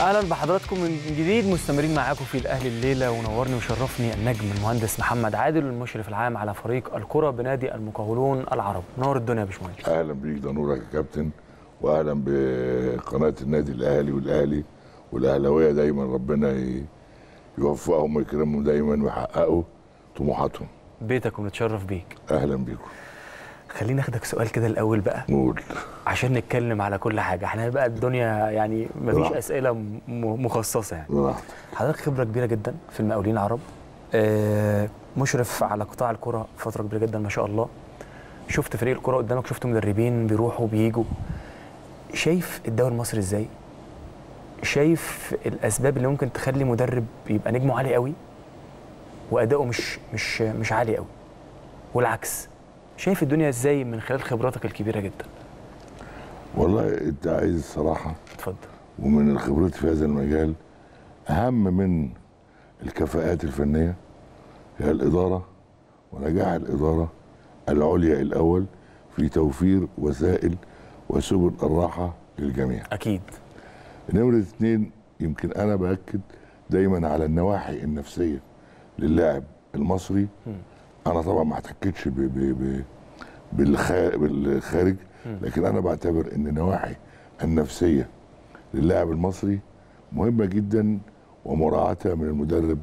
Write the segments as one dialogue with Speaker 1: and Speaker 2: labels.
Speaker 1: اهلا بحضراتكم من جديد مستمرين معاكم في الاهلي الليله ونورني وشرفني النجم المهندس محمد عادل المشرف العام على فريق الكره بنادي المقاولون العرب نور الدنيا يا باشمهندس
Speaker 2: اهلا بيك ده نورك يا كابتن واهلا بقناه النادي الاهلي والاهلي والاهلاويه دايما ربنا ي- يوفقهم ويكرمهم دايما ويحققوا طموحاتهم
Speaker 1: بيتك ونتشرف بيك
Speaker 2: اهلا بيكم
Speaker 1: خليني ناخدك سؤال كده الاول بقى
Speaker 2: نقول
Speaker 1: عشان نتكلم على كل حاجه احنا بقى الدنيا يعني مفيش
Speaker 2: براحتك.
Speaker 1: اسئله م- مخصصه يعني
Speaker 2: براحتك
Speaker 1: حضرتك خبره كبيره جدا في المقاولين العرب آه، مشرف على قطاع الكره فتره كبيره جدا ما شاء الله شفت فريق الكره قدامك شفت مدربين بيروحوا بيجوا شايف الدوري المصري ازاي شايف الاسباب اللي ممكن تخلي مدرب يبقى نجمه عالي قوي واداؤه مش مش مش عالي قوي والعكس شايف الدنيا ازاي من خلال خبراتك الكبيره جدا
Speaker 2: والله انت عايز صراحه
Speaker 1: اتفضل
Speaker 2: ومن الخبرات في هذا المجال اهم من الكفاءات الفنيه هي الاداره ونجاح الاداره العليا الاول في توفير وسائل وسبل الراحه للجميع
Speaker 1: اكيد
Speaker 2: نمرة اتنين يمكن أنا بأكد دايما على النواحي النفسية للاعب المصري أنا طبعا ما احتكتش ب ب ب بالخا- بالخارج لكن أنا بعتبر إن النواحي النفسية للاعب المصري مهمة جدا ومراعاتها من المدرب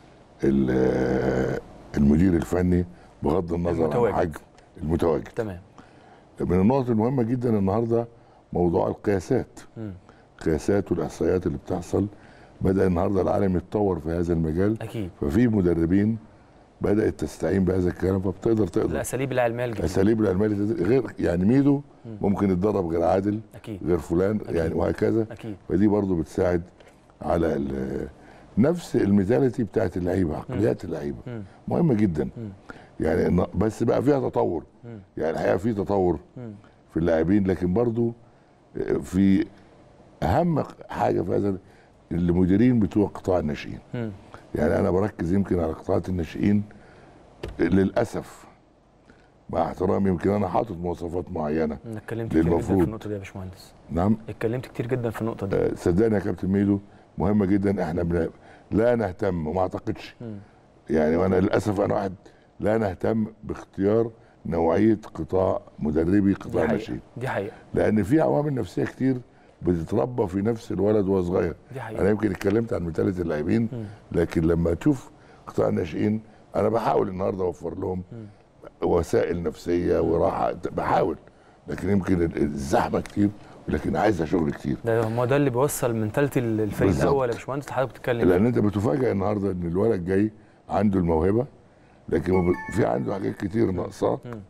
Speaker 2: ال- المدير الفني بغض النظر عن
Speaker 1: المتواجد.
Speaker 2: حجم المتواجد
Speaker 1: تمام
Speaker 2: من النقط المهمة جدا النهارده موضوع القياسات
Speaker 1: مم.
Speaker 2: القياسات والاحصائيات اللي بتحصل بدا النهارده العالم يتطور في هذا المجال
Speaker 1: اكيد
Speaker 2: ففي مدربين بدات تستعين بهذا الكلام فبتقدر تقدر
Speaker 1: الاساليب العلميه الجديده
Speaker 2: اساليب العلميه اللي غير يعني ميدو ممكن يتدرب غير عادل
Speaker 1: اكيد
Speaker 2: غير فلان يعني وهكذا
Speaker 1: اكيد
Speaker 2: فدي برضو بتساعد على ال- نفس الميزانيتي بتاعت اللعيبه عقليات اللعيبه
Speaker 1: مم.
Speaker 2: مهمه جدا يعني إن- بس بقى فيها تطور
Speaker 1: مم.
Speaker 2: يعني الحقيقه في تطور
Speaker 1: مم.
Speaker 2: في اللاعبين لكن برضو في اهم حاجه في هذا المديرين بتوع قطاع الناشئين
Speaker 1: مم.
Speaker 2: يعني انا بركز يمكن على قطاعات الناشئين للاسف مع احترامي يمكن انا حاطط مواصفات معينه
Speaker 1: انا اتكلمت كتير جدا في
Speaker 2: للمفروض.
Speaker 1: النقطه دي يا باشمهندس
Speaker 2: نعم
Speaker 1: اتكلمت كتير جدا في النقطه دي
Speaker 2: آه، صدقني يا كابتن ميدو مهمه جدا احنا بن... لا نهتم وما اعتقدش
Speaker 1: مم.
Speaker 2: يعني وانا للاسف انا واحد لا نهتم باختيار نوعيه قطاع مدربي
Speaker 1: دي
Speaker 2: قطاع
Speaker 1: حقيقه
Speaker 2: الناشئين
Speaker 1: دي حقيقه
Speaker 2: لان في عوامل نفسيه كتير بتتربى في نفس الولد وهو صغير
Speaker 1: دي
Speaker 2: انا
Speaker 1: حقيقه
Speaker 2: يمكن اتكلمت عن مثالة اللاعبين
Speaker 1: مم.
Speaker 2: لكن لما تشوف قطاع الناشئين انا بحاول النهارده اوفر لهم وسائل نفسيه وراحه بحاول لكن يمكن الزحمه كتير ولكن عايزه شغل كتير
Speaker 1: ده هو ده اللي بيوصل منتاليتي الفريق
Speaker 2: بالظبط.
Speaker 1: الاول يا باشمهندس اللي حضرتك بتتكلم
Speaker 2: لان انت بتفاجئ النهارده ان الولد جاي عنده الموهبه لكن ما ب- في عنده حاجات كتير ناقصاه
Speaker 1: مم.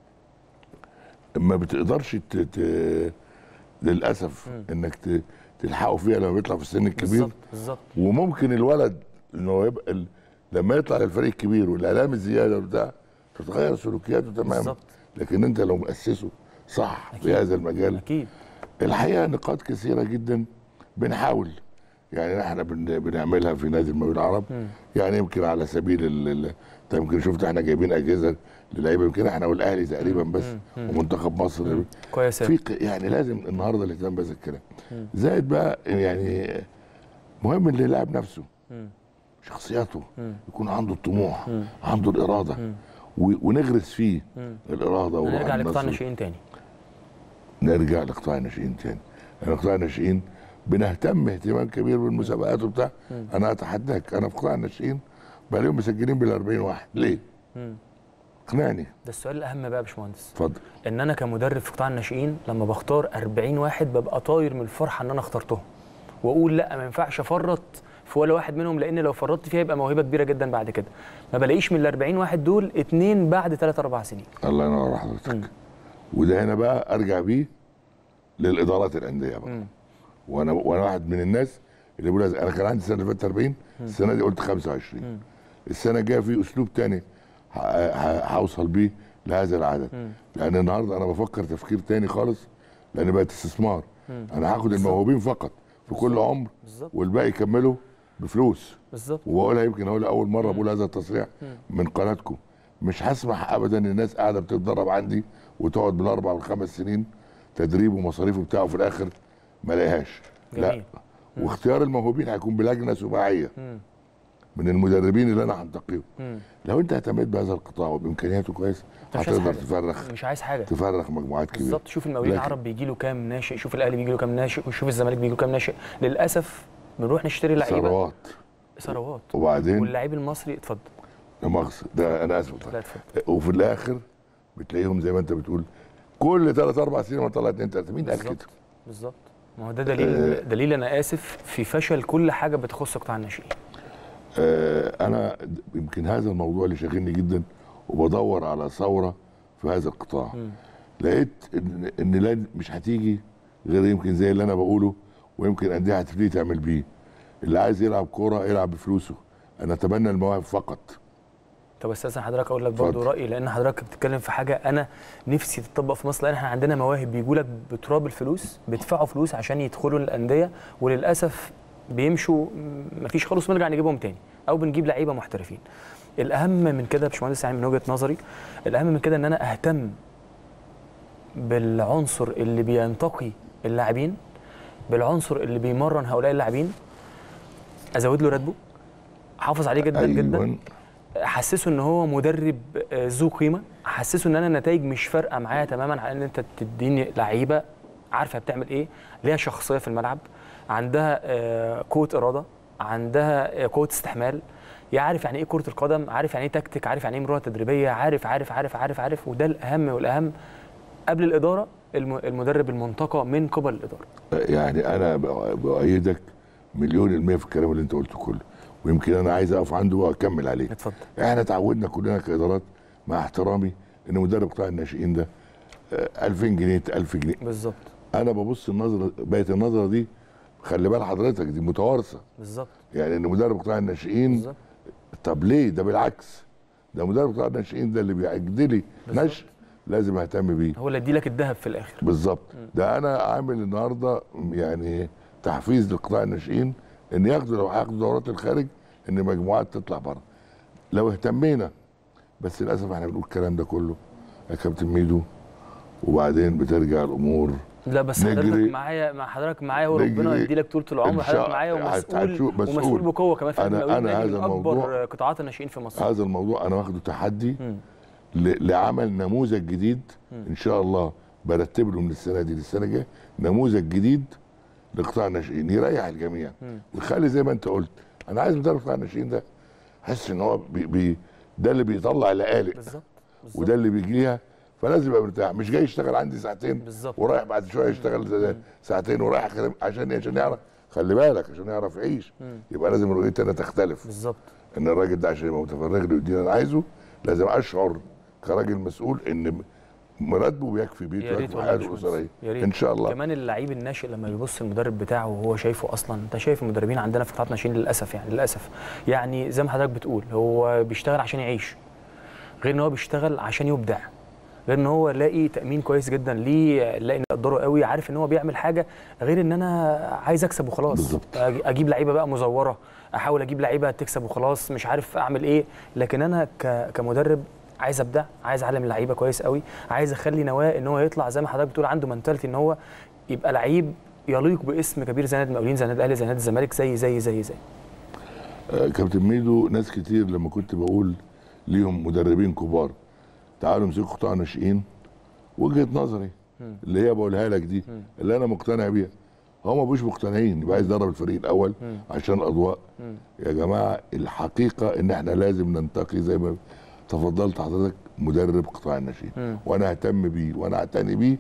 Speaker 2: ما بتقدرش ت... ت... للاسف
Speaker 1: مم.
Speaker 2: انك ت... تلحقه فيها لما بيطلع في السن الكبير
Speaker 1: بالظبط بالظبط
Speaker 2: وممكن الولد انه يبقى ال... لما يطلع للفريق الكبير والاعلام الزياده وبتاع تتغير سلوكياته تماما
Speaker 1: بالظبط
Speaker 2: لكن انت لو مؤسسه صح
Speaker 1: أكيد.
Speaker 2: في هذا المجال
Speaker 1: اكيد
Speaker 2: الحقيقه نقاط كثيره جدا بنحاول يعني احنا بن... بنعملها في نادي المقاولين العرب
Speaker 1: مم.
Speaker 2: يعني يمكن على سبيل ال... ال... انت يمكن شفت احنا جايبين اجهزه للعيبه يمكن احنا والاهلي تقريبا بس
Speaker 1: مم. مم.
Speaker 2: ومنتخب مصر
Speaker 1: مم. كويس
Speaker 2: في ق- يعني لازم النهارده الاهتمام بهذا الكلام
Speaker 1: مم.
Speaker 2: زائد بقى يعني مهم اللي يلعب نفسه
Speaker 1: مم.
Speaker 2: شخصيته
Speaker 1: مم.
Speaker 2: يكون عنده الطموح
Speaker 1: مم.
Speaker 2: عنده الاراده
Speaker 1: مم.
Speaker 2: و- ونغرس فيه
Speaker 1: مم.
Speaker 2: الاراده وروح
Speaker 1: هنرجع لقطاع
Speaker 2: النصر.
Speaker 1: الناشئين تاني
Speaker 2: نرجع لقطاع الناشئين تاني يعني قطاع الناشئين بنهتم اهتمام كبير بالمسابقات وبتاع
Speaker 1: مم.
Speaker 2: انا اتحداك انا في قطاع الناشئين بقى لهم مسجلين بال 40 واحد ليه؟
Speaker 1: مم.
Speaker 2: اقنعني
Speaker 1: ده السؤال الاهم بقى يا باشمهندس
Speaker 2: اتفضل
Speaker 1: ان انا كمدرب في قطاع الناشئين لما بختار 40 واحد ببقى طاير من الفرحه ان انا اخترتهم واقول لا ما ينفعش افرط في ولا واحد منهم لان لو فرطت فيها يبقى موهبه كبيره جدا بعد كده ما بلاقيش من ال 40 واحد دول اتنين بعد 3 4 سنين
Speaker 2: الله ينور على حضرتك
Speaker 1: مم.
Speaker 2: وده هنا بقى ارجع بيه للادارات الانديه بقى
Speaker 1: مم.
Speaker 2: وانا وانا واحد من الناس اللي بيقول انا كان عندي السنه اللي فاتت 40 السنه دي قلت 25
Speaker 1: مم.
Speaker 2: السنه الجايه في اسلوب تاني ه- ه- هوصل بيه لهذا العدد
Speaker 1: مم.
Speaker 2: لان النهارده انا بفكر تفكير تاني خالص لان بقت استثمار
Speaker 1: مم.
Speaker 2: انا هاخد الموهوبين فقط في كل عمر
Speaker 1: بالظبط
Speaker 2: والباقي يكملوا بفلوس
Speaker 1: بالظبط
Speaker 2: وبقولها يمكن هو اول مره بقول هذا التصريح من قناتكم مش هسمح ابدا ان الناس قاعده بتتدرب عندي وتقعد بالاربع والخمس سنين تدريب ومصاريف وبتاع وفي الاخر ما الاقيهاش لا
Speaker 1: جميل
Speaker 2: واختيار الموهوبين هيكون بلجنه سباعيه
Speaker 1: مم.
Speaker 2: من المدربين اللي انا هنتقيهم
Speaker 1: مم.
Speaker 2: لو انت اهتميت بهذا القطاع وبامكانياته كويس
Speaker 1: أنت مش عايز
Speaker 2: هتقدر
Speaker 1: حاجة.
Speaker 2: تفرخ
Speaker 1: مش عايز حاجه
Speaker 2: تفرخ مجموعات كبيره
Speaker 1: بالظبط شوف المقاولين
Speaker 2: لكن-
Speaker 1: العرب بيجي له كام ناشئ شوف الاهلي بيجي له كام ناشئ وشوف الزمالك بيجي له كام ناشئ للاسف بنروح نشتري لعيبه
Speaker 2: ثروات
Speaker 1: ثروات
Speaker 2: وبعدين
Speaker 1: واللعيب المصري اتفضل
Speaker 2: لا مؤاخذه ده انا اسف
Speaker 1: لا اتفضل
Speaker 2: وفي الاخر بتلاقيهم زي ما انت بتقول كل ثلاث اربع سنين طلع اثنين ثلاثه مين قال
Speaker 1: بالظبط.
Speaker 2: كده؟
Speaker 1: بالظبط ما هو ده دليل دليل انا اسف في فشل كل حاجه بتخص قطاع الناشئين
Speaker 2: آه انا يمكن هذا الموضوع اللي شاغلني جدا وبدور على ثوره في هذا القطاع
Speaker 1: مم.
Speaker 2: لقيت ان ان لا مش هتيجي غير يمكن زي اللي انا بقوله ويمكن انديه هتبتدي تعمل بيه اللي عايز يلعب كوره يلعب بفلوسه انا اتمنى المواهب فقط
Speaker 1: طب استاذن حضرتك اقول لك برضه
Speaker 2: اتفضل.
Speaker 1: رايي لان حضرتك بتتكلم في حاجه انا نفسي تطبق في مصر لان احنا عندنا مواهب بيجوا لك بتراب الفلوس بيدفعوا فلوس عشان يدخلوا الانديه وللاسف بيمشوا م- مفيش خالص ونرجع نجيبهم تاني او بنجيب لعيبه محترفين الاهم من كده يا باشمهندس يعني من وجهه نظري الاهم من كده ان انا اهتم بالعنصر اللي بينتقي اللاعبين بالعنصر اللي بيمرن هؤلاء اللاعبين ازود له راتبه احافظ عليه جدا جدا
Speaker 2: أيوة.
Speaker 1: احسسه ان هو مدرب آه، ذو قيمه احسسه ان انا النتائج مش فارقه معايا تماما على ان انت تديني لعيبه عارفه بتعمل ايه ليها شخصيه في الملعب عندها آه، قوه اراده عندها آه، قوه استحمال يعرف يعني ايه كره القدم عارف يعني ايه تكتيك عارف يعني ايه مرونه تدريبيه عارف عارف عارف عارف عارف وده الاهم والاهم قبل الاداره الم- المدرب المنتقى من قبل الاداره
Speaker 2: يعني انا بأ- بايدك مليون المية في الكلام اللي انت قلته كله ويمكن انا عايز اقف عنده واكمل عليه
Speaker 1: اتفضل
Speaker 2: احنا اتعودنا كلنا كادارات مع احترامي ان مدرب قطاع الناشئين ده آه، 2000 جنيه 1000 جنيه
Speaker 1: بالظبط
Speaker 2: انا ببص النظره بقت النظره دي خلي بال حضرتك دي متوارثه
Speaker 1: بالظبط
Speaker 2: يعني ان مدرب قطاع الناشئين
Speaker 1: بالظبط
Speaker 2: طب ليه ده بالعكس ده مدرب قطاع الناشئين ده اللي بيعد لي
Speaker 1: بالظبط.
Speaker 2: نشء لازم اهتم بيه
Speaker 1: هو اللي ادي لك الذهب في الاخر
Speaker 2: بالظبط ده انا عامل النهارده يعني تحفيز لقطاع الناشئين ان ياخدوا لو هياخدوا دورات الخارج ان مجموعات تطلع بره لو اهتمينا بس للاسف احنا بنقول الكلام ده كله يا كابتن ميدو وبعدين بترجع الامور
Speaker 1: لا بس
Speaker 2: نجري-
Speaker 1: حضرتك معايا مع حضرتك معايا وربنا
Speaker 2: نجري-
Speaker 1: يدي لك طول العمر
Speaker 2: إن شاء-
Speaker 1: حضرتك معايا
Speaker 2: هت-
Speaker 1: ومسؤول
Speaker 2: هتشوف- مسؤول.
Speaker 1: ومسؤول بقوه كمان في
Speaker 2: أنا-
Speaker 1: النادي
Speaker 2: أنا
Speaker 1: الأهلي من
Speaker 2: هذا
Speaker 1: اكبر
Speaker 2: الموضوع-
Speaker 1: قطاعات الناشئين في مصر
Speaker 2: هذا الموضوع انا واخده تحدي
Speaker 1: مم.
Speaker 2: ل- لعمل نموذج جديد ان شاء الله برتب له من السنه دي للسنه الجايه نموذج جديد لقطاع الناشئين يريح الجميع
Speaker 1: مم.
Speaker 2: ويخلي زي ما انت قلت انا عايز مدرب قطاع الناشئين ده حاسس ان هو بي بي ده اللي بيطلع لقالق
Speaker 1: بالظبط بالظبط
Speaker 2: وده اللي بيجيها فلازم يبقى مرتاح مش جاي يشتغل عندي ساعتين
Speaker 1: بالظبط.
Speaker 2: ورايح بعد شويه يشتغل ساعتين ورايح كده عشان عشان يعرف خلي بالك عشان يعرف يعيش
Speaker 1: مم.
Speaker 2: يبقى لازم رؤيتي انا تختلف
Speaker 1: بالظبط
Speaker 2: ان الراجل ده عشان يبقى متفرغ لي ويديني اللي انا عايزه لازم اشعر كراجل مسؤول ان مراتبه بيكفي
Speaker 1: يا
Speaker 2: بيته
Speaker 1: ريت
Speaker 2: ويكفي
Speaker 1: والله يا
Speaker 2: حياته
Speaker 1: باشمهندس.
Speaker 2: الاسريه
Speaker 1: يا ريت
Speaker 2: ان شاء الله
Speaker 1: كمان اللعيب الناشئ لما بيبص المدرب بتاعه وهو شايفه اصلا انت شايف المدربين عندنا في قطاعات الناشئين للاسف يعني للاسف يعني زي ما حضرتك بتقول هو بيشتغل عشان يعيش غير ان هو بيشتغل عشان يبدع غير ان هو لاقي تامين كويس جدا ليه لاقي نقدره قوي عارف ان هو بيعمل حاجه غير ان انا عايز اكسب وخلاص
Speaker 2: بالظبط.
Speaker 1: أج- اجيب لعيبه بقى مزوره احاول اجيب لعيبه تكسب وخلاص مش عارف اعمل ايه لكن انا ك- كمدرب عايز ابدع عايز اعلم اللعيبه كويس قوي عايز اخلي نواه ان هو يطلع زي ما حضرتك بتقول عنده منتاليتي ان هو يبقى لعيب يليق باسم كبير زي نادي المقاولين زي نادي الاهلي زي نادي الزمالك زي زي زي زي
Speaker 2: آه، كابتن ميدو ناس كتير لما كنت بقول ليهم مدربين كبار تعالوا امسكوا قطاع ناشئين وجهه نظري
Speaker 1: مم.
Speaker 2: اللي هي بقولها لك دي
Speaker 1: مم.
Speaker 2: اللي انا مقتنع بيها هم مش مقتنعين يبقى عايز يدرب الفريق الاول
Speaker 1: مم.
Speaker 2: عشان الاضواء
Speaker 1: مم.
Speaker 2: يا جماعه الحقيقه ان احنا لازم ننتقي زي ما تفضلت حضرتك مدرب قطاع الناشئين
Speaker 1: مم.
Speaker 2: وانا اهتم بيه وانا اعتني بيه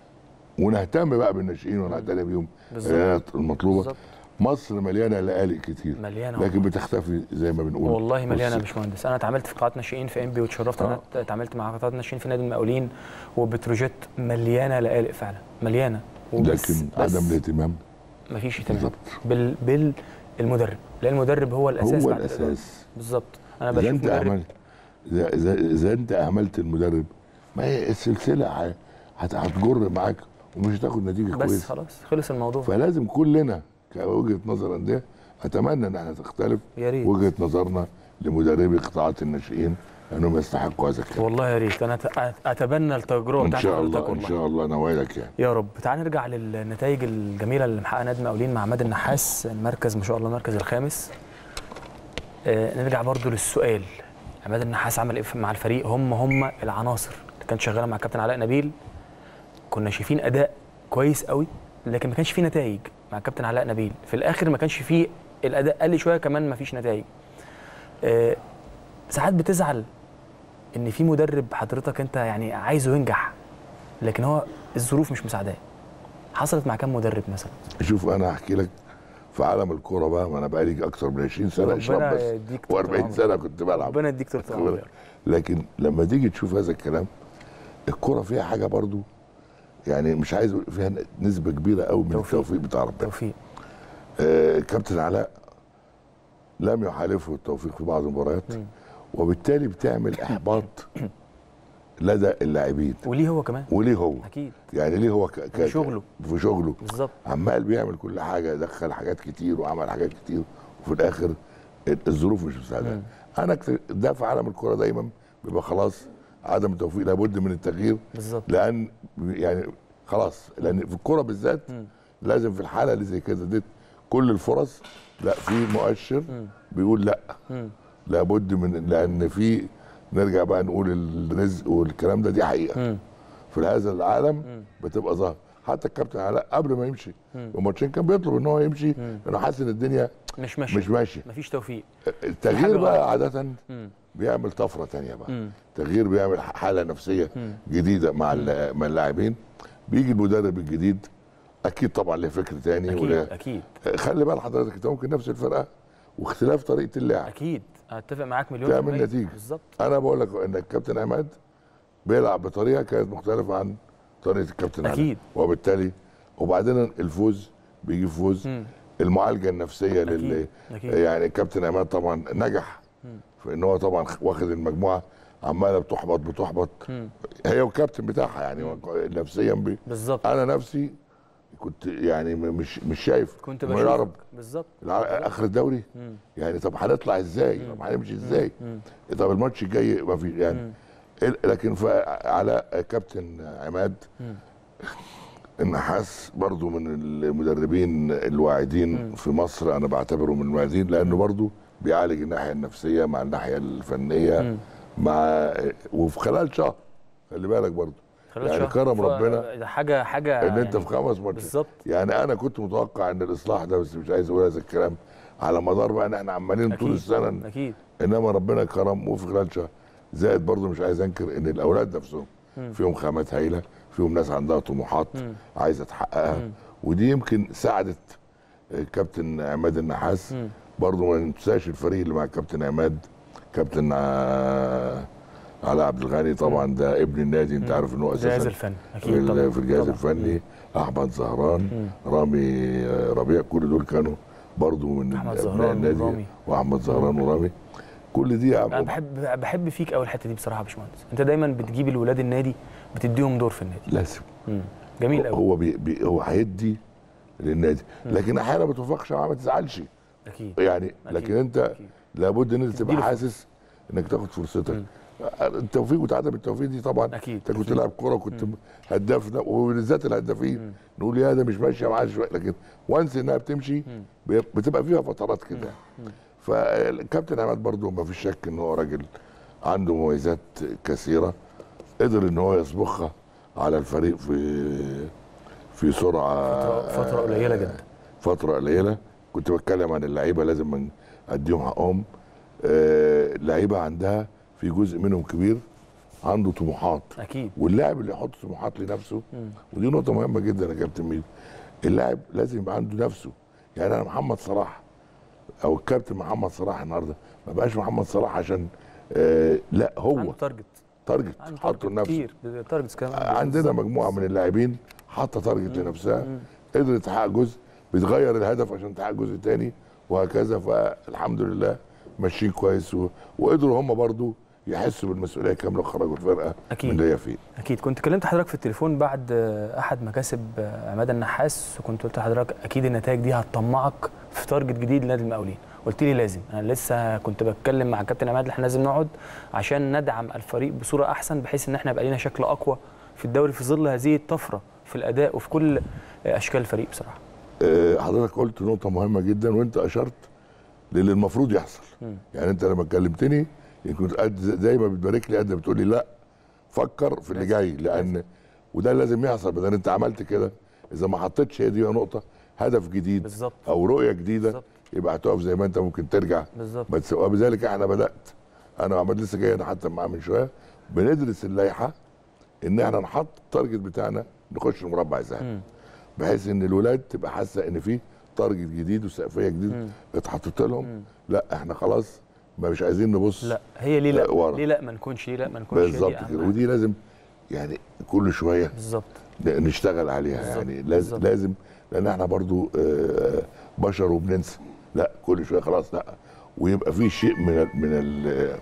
Speaker 2: ونهتم بقى بالناشئين ونعتني بيهم
Speaker 1: بالظبط.
Speaker 2: العناية المطلوبه
Speaker 1: بالظبط
Speaker 2: مصر مليانه لقالق كتير
Speaker 1: مليانه
Speaker 2: لكن بتختفي زي ما بنقول
Speaker 1: والله مليانه يا
Speaker 2: بص،
Speaker 1: باشمهندس انا اتعاملت في قطاعات ناشئين في انبي واتشرفت ان
Speaker 2: آه.
Speaker 1: انا اتعاملت مع قطاعات ناشئين في نادي المقاولين وبتروجيت مليانه لقالق فعلا مليانه وبس
Speaker 2: لكن
Speaker 1: بس
Speaker 2: عدم الاهتمام
Speaker 1: مفيش اهتمام
Speaker 2: بالظبط
Speaker 1: بال بالمدرب لان المدرب هو الاساس
Speaker 2: هو
Speaker 1: بعد الإدارة.
Speaker 2: الاساس
Speaker 1: بالظبط انا
Speaker 2: اذا
Speaker 1: بشوف
Speaker 2: انت
Speaker 1: مدرب
Speaker 2: اهملت اذا اذا إذا انت اهملت المدرب ما هي السلسله ه- هت- هتجر معاك ومش هتاخد نتيجه
Speaker 1: بس
Speaker 2: كويسه
Speaker 1: خلاص خلص الموضوع
Speaker 2: فلازم كلنا كوجهه نظر انديه اتمنى ان احنا تختلف
Speaker 1: يا ريت
Speaker 2: وجهه نظرنا لمدربي قطاعات الناشئين انهم يستحقوا هذا الكلام
Speaker 1: والله يا ريت انا أت- اتبنى التجربه
Speaker 2: ان
Speaker 1: بتاعت
Speaker 2: شاء
Speaker 1: حضرتك
Speaker 2: الله ان
Speaker 1: والله
Speaker 2: شاء الله انا وعدك يعني
Speaker 1: يا رب تعال نرجع للنتائج الجميله اللي محققها نادي المقاولين مع عماد النحاس المركز ما شاء الله المركز الخامس آه نرجع برضو للسؤال عماد النحاس عمل ايه مع الفريق هم هم العناصر اللي كانت شغاله مع الكابتن علاء نبيل كنا شايفين اداء كويس قوي لكن ما كانش فيه نتائج مع الكابتن علاء نبيل في الاخر ما كانش فيه الاداء قل شويه كمان ما فيش نتائج آه ساعات بتزعل ان في مدرب حضرتك انت يعني عايزه ينجح لكن هو الظروف مش مساعداه حصلت مع كام مدرب مثلا
Speaker 2: شوف انا هحكي لك في عالم الكوره بقى ما انا بقى لي اكتر من 20 سنه اشرب
Speaker 1: ربنا
Speaker 2: بس
Speaker 1: يديك طول
Speaker 2: و40
Speaker 1: العمر.
Speaker 2: سنه كنت بلعب
Speaker 1: ربنا يديك طول
Speaker 2: واخد
Speaker 1: العمر
Speaker 2: بالك؟ لكن لما تيجي تشوف هذا الكلام الكوره فيها حاجه برضو يعني مش عايز أقول فيها نسبه كبيره قوي من
Speaker 1: توفيق.
Speaker 2: التوفيق بتاع ربنا
Speaker 1: توفيق
Speaker 2: آه كابتن علاء لم يحالفه التوفيق في بعض المباريات
Speaker 1: مم.
Speaker 2: وبالتالي بتعمل احباط لدى اللاعبين
Speaker 1: وليه هو كمان
Speaker 2: وليه هو
Speaker 1: اكيد
Speaker 2: يعني ليه هو ك... ك...
Speaker 1: في شغله.
Speaker 2: في شغله
Speaker 1: بالظبط
Speaker 2: عمال بيعمل كل حاجه دخل حاجات كتير وعمل حاجات كتير وفي الاخر الظروف مش مساعده
Speaker 1: مم.
Speaker 2: انا كت- ده في عالم الكوره دايما بيبقى خلاص عدم التوفيق لابد من التغيير
Speaker 1: بالظبط
Speaker 2: لان يعني خلاص لان في الكوره بالذات
Speaker 1: مم.
Speaker 2: لازم في الحاله اللي زي كده دي كل الفرص لا في مؤشر بيقول لا
Speaker 1: مم.
Speaker 2: لابد من لان في نرجع بقى نقول الرزق والكلام ده دي حقيقه
Speaker 1: مم.
Speaker 2: في هذا العالم بتبقى ظاهر حتى الكابتن علاء قبل ما يمشي بماتشين كان بيطلب ان هو يمشي لانه حاسس ان الدنيا
Speaker 1: مش ماشي
Speaker 2: مش ماشيه
Speaker 1: مفيش توفيق
Speaker 2: التغيير
Speaker 1: حاجة
Speaker 2: بقى
Speaker 1: غلط.
Speaker 2: عاده
Speaker 1: مم.
Speaker 2: بيعمل طفره تانية بقى
Speaker 1: مم.
Speaker 2: تغيير بيعمل حاله نفسيه جديده مع ال- مع اللاعبين بيجي المدرب الجديد اكيد طبعا له فكر تاني
Speaker 1: اكيد
Speaker 2: وله
Speaker 1: اكيد
Speaker 2: خلي بال حضرتك انت ممكن نفس الفرقه واختلاف طريقه اللعب
Speaker 1: اكيد اتفق معاك مليون في
Speaker 2: تعمل
Speaker 1: المية.
Speaker 2: نتيجة.
Speaker 1: بالظبط
Speaker 2: انا بقول لك ان الكابتن عماد بيلعب بطريقه كانت مختلفه عن طريقه الكابتن علاء.
Speaker 1: أكيد.
Speaker 2: وبالتالي وبعدين الفوز بيجيب فوز
Speaker 1: مم.
Speaker 2: المعالجه النفسيه لل
Speaker 1: اكيد اكيد
Speaker 2: يعني الكابتن عماد طبعا نجح في ان هو طبعا واخد المجموعه عماله بتحبط بتحبط
Speaker 1: مم.
Speaker 2: هي والكابتن بتاعها يعني نفسيا بي
Speaker 1: بالظبط
Speaker 2: انا نفسي كنت يعني م- مش مش شايف
Speaker 1: كنت
Speaker 2: إنه يعرف
Speaker 1: بشوفك بالظبط
Speaker 2: الع- اخر الدوري
Speaker 1: مم.
Speaker 2: يعني طب هنطلع ازاي طب هنمشي ازاي
Speaker 1: مم.
Speaker 2: طب الماتش الجاي ما في يعني ال- لكن على كابتن عماد
Speaker 1: مم.
Speaker 2: النحاس برضو من المدربين الواعدين في مصر انا بعتبره من الواعدين لانه برضو بيعالج الناحيه النفسيه مع الناحيه الفنيه
Speaker 1: مم.
Speaker 2: مع وفي خلال شهر خلي بالك برضو
Speaker 1: خلاص
Speaker 2: يعني
Speaker 1: شهر.
Speaker 2: كرم
Speaker 1: ف-
Speaker 2: ربنا
Speaker 1: ده حاجه حاجه
Speaker 2: ان انت
Speaker 1: يعني
Speaker 2: في خمس ماتشات
Speaker 1: بالظبط
Speaker 2: يعني انا كنت متوقع ان الاصلاح ده بس مش عايز اقول هذا الكلام على مدار بقى ان احنا عمالين طول
Speaker 1: أكيد.
Speaker 2: السنه
Speaker 1: اكيد
Speaker 2: انما ربنا كرم وفي خلال شهر زائد برضه مش عايز انكر ان الاولاد نفسهم فيهم خامات هايله فيهم ناس عندها طموحات
Speaker 1: مم.
Speaker 2: عايزه تحققها
Speaker 1: مم.
Speaker 2: ودي يمكن ساعدت الكابتن عماد النحاس
Speaker 1: مم.
Speaker 2: برضه ما ننساش الفريق اللي مع الكابتن عماد كابتن آه، علاء عبد الغني طبعا ده ابن النادي انت عارف ان هو
Speaker 1: الجهاز
Speaker 2: اساسا
Speaker 1: الفني
Speaker 2: في
Speaker 1: اكيد
Speaker 2: ال-
Speaker 1: طبعا
Speaker 2: في الجهاز
Speaker 1: طبعاً.
Speaker 2: الفني احمد زهران رامي آه، ربيع كل دول كانوا برضه من
Speaker 1: أحمد
Speaker 2: أبناء
Speaker 1: زهران
Speaker 2: النادي
Speaker 1: ورامي.
Speaker 2: واحمد زهران ورامي كل دي
Speaker 1: انا بحب بحب فيك قوي الحته دي بصراحه يا باشمهندس انت دايما بتجيب الولاد النادي بتديهم دور في النادي
Speaker 2: لازم
Speaker 1: مم. جميل قوي
Speaker 2: هو بي بي هو هيدي للنادي لكن احيانا ما توفقش معاه ما تزعلش
Speaker 1: اكيد
Speaker 2: يعني لكن انت
Speaker 1: أكيد.
Speaker 2: لابد ان انت تبقى
Speaker 1: تديله
Speaker 2: حاسس انك تاخد فرصتك التوفيق وعدم التوفيق دي طبعا
Speaker 1: أكيد.
Speaker 2: انت كنت
Speaker 1: أكيد.
Speaker 2: لاعب كوره وكنت هداف ده- وبالذات الهدافين نقول يا ده مش ماشيه معاه شويه لكن وانس انها بتمشي بي- بتبقى فيها فترات كده فالكابتن عماد برضو ما فيش شك ان هو راجل عنده مميزات كثيره قدر ان هو يسبقها على الفريق في في سرعه
Speaker 1: فترة- فترة قليلة جدا.
Speaker 2: فتره قليله كنت بتكلم عن اللعيبه لازم من- اديهم حقهم آه، اللعيبه عندها في جزء منهم كبير عنده طموحات
Speaker 1: اكيد
Speaker 2: واللاعب اللي يحط طموحات لنفسه ودي نقطه مهمه جدا يا كابتن ميدو اللاعب لازم يبقى عنده نفسه يعني انا محمد صلاح او الكابتن محمد صلاح النهارده ما بقاش محمد صلاح عشان آه لا هو
Speaker 1: عنده تارجت
Speaker 2: تارجت
Speaker 1: عنده
Speaker 2: حطه
Speaker 1: تارجت
Speaker 2: لنفسه
Speaker 1: كتير تارجتس كمان
Speaker 2: عندنا مجموعه من اللاعبين حاطه تارجت لنفسها قدرت تحقق جزء بتغير الهدف عشان تحقق جزء تاني وهكذا فالحمد لله ماشيين كويس و... وقدروا هم برضو يحسوا بالمسؤوليه كامله وخرجوا الفرقه
Speaker 1: أكيد.
Speaker 2: من اللي هي فيه
Speaker 1: اكيد كنت كلمت حضرتك في التليفون بعد آه، احد مكاسب آه، عماد النحاس وكنت قلت لحضرتك اكيد النتائج دي هتطمعك في تارجت جديد لنادي المقاولين قلت لي لازم انا لسه كنت بتكلم مع كابتن عماد احنا لازم نقعد عشان ندعم الفريق بصوره احسن بحيث ان احنا يبقى لينا شكل اقوى في الدوري في ظل هذه الطفره في الاداء وفي كل آه، اشكال الفريق بصراحه
Speaker 2: آه، حضرتك قلت نقطه مهمه جدا وانت اشرت للي المفروض يحصل
Speaker 1: مم.
Speaker 2: يعني انت لما كلمتني يمكن قد زي ما بتبارك لي قد ما بتقول لي لا فكر في اللي جاي لان وده اللي لازم يحصل بدل انت عملت كده اذا ما حطيتش هي دي نقطه هدف جديد
Speaker 1: بالظبط
Speaker 2: او رؤيه جديده
Speaker 1: بالظبط.
Speaker 2: يبقى هتقف زي ما انت ممكن ترجع
Speaker 1: بالظبط
Speaker 2: بس وبذلك احنا بدات انا وعماد لسه جاي انا حتى معاه من شويه بندرس اللائحه ان احنا نحط التارجت بتاعنا نخش المربع الذهبي
Speaker 1: مم.
Speaker 2: بحيث ان الولاد تبقى حاسه ان في تارجت جديد وسقفيه جديد
Speaker 1: مم.
Speaker 2: اتحطت لهم
Speaker 1: مم.
Speaker 2: لا احنا خلاص ما مش عايزين نبص
Speaker 1: لا هي ليه لا
Speaker 2: آه، ورا.
Speaker 1: ليه لا ما نكونش ليه لا ما نكونش هي دي
Speaker 2: بالظبط
Speaker 1: أهم
Speaker 2: كده
Speaker 1: حاجة.
Speaker 2: ودي لازم يعني كل شويه
Speaker 1: بالظبط
Speaker 2: ن- نشتغل عليها
Speaker 1: بالظبط،
Speaker 2: يعني لازم
Speaker 1: بالظبط.
Speaker 2: لازم لان احنا برضو آه، بشر وبننسى لا كل شويه خلاص لا ويبقى في شيء من ال من ال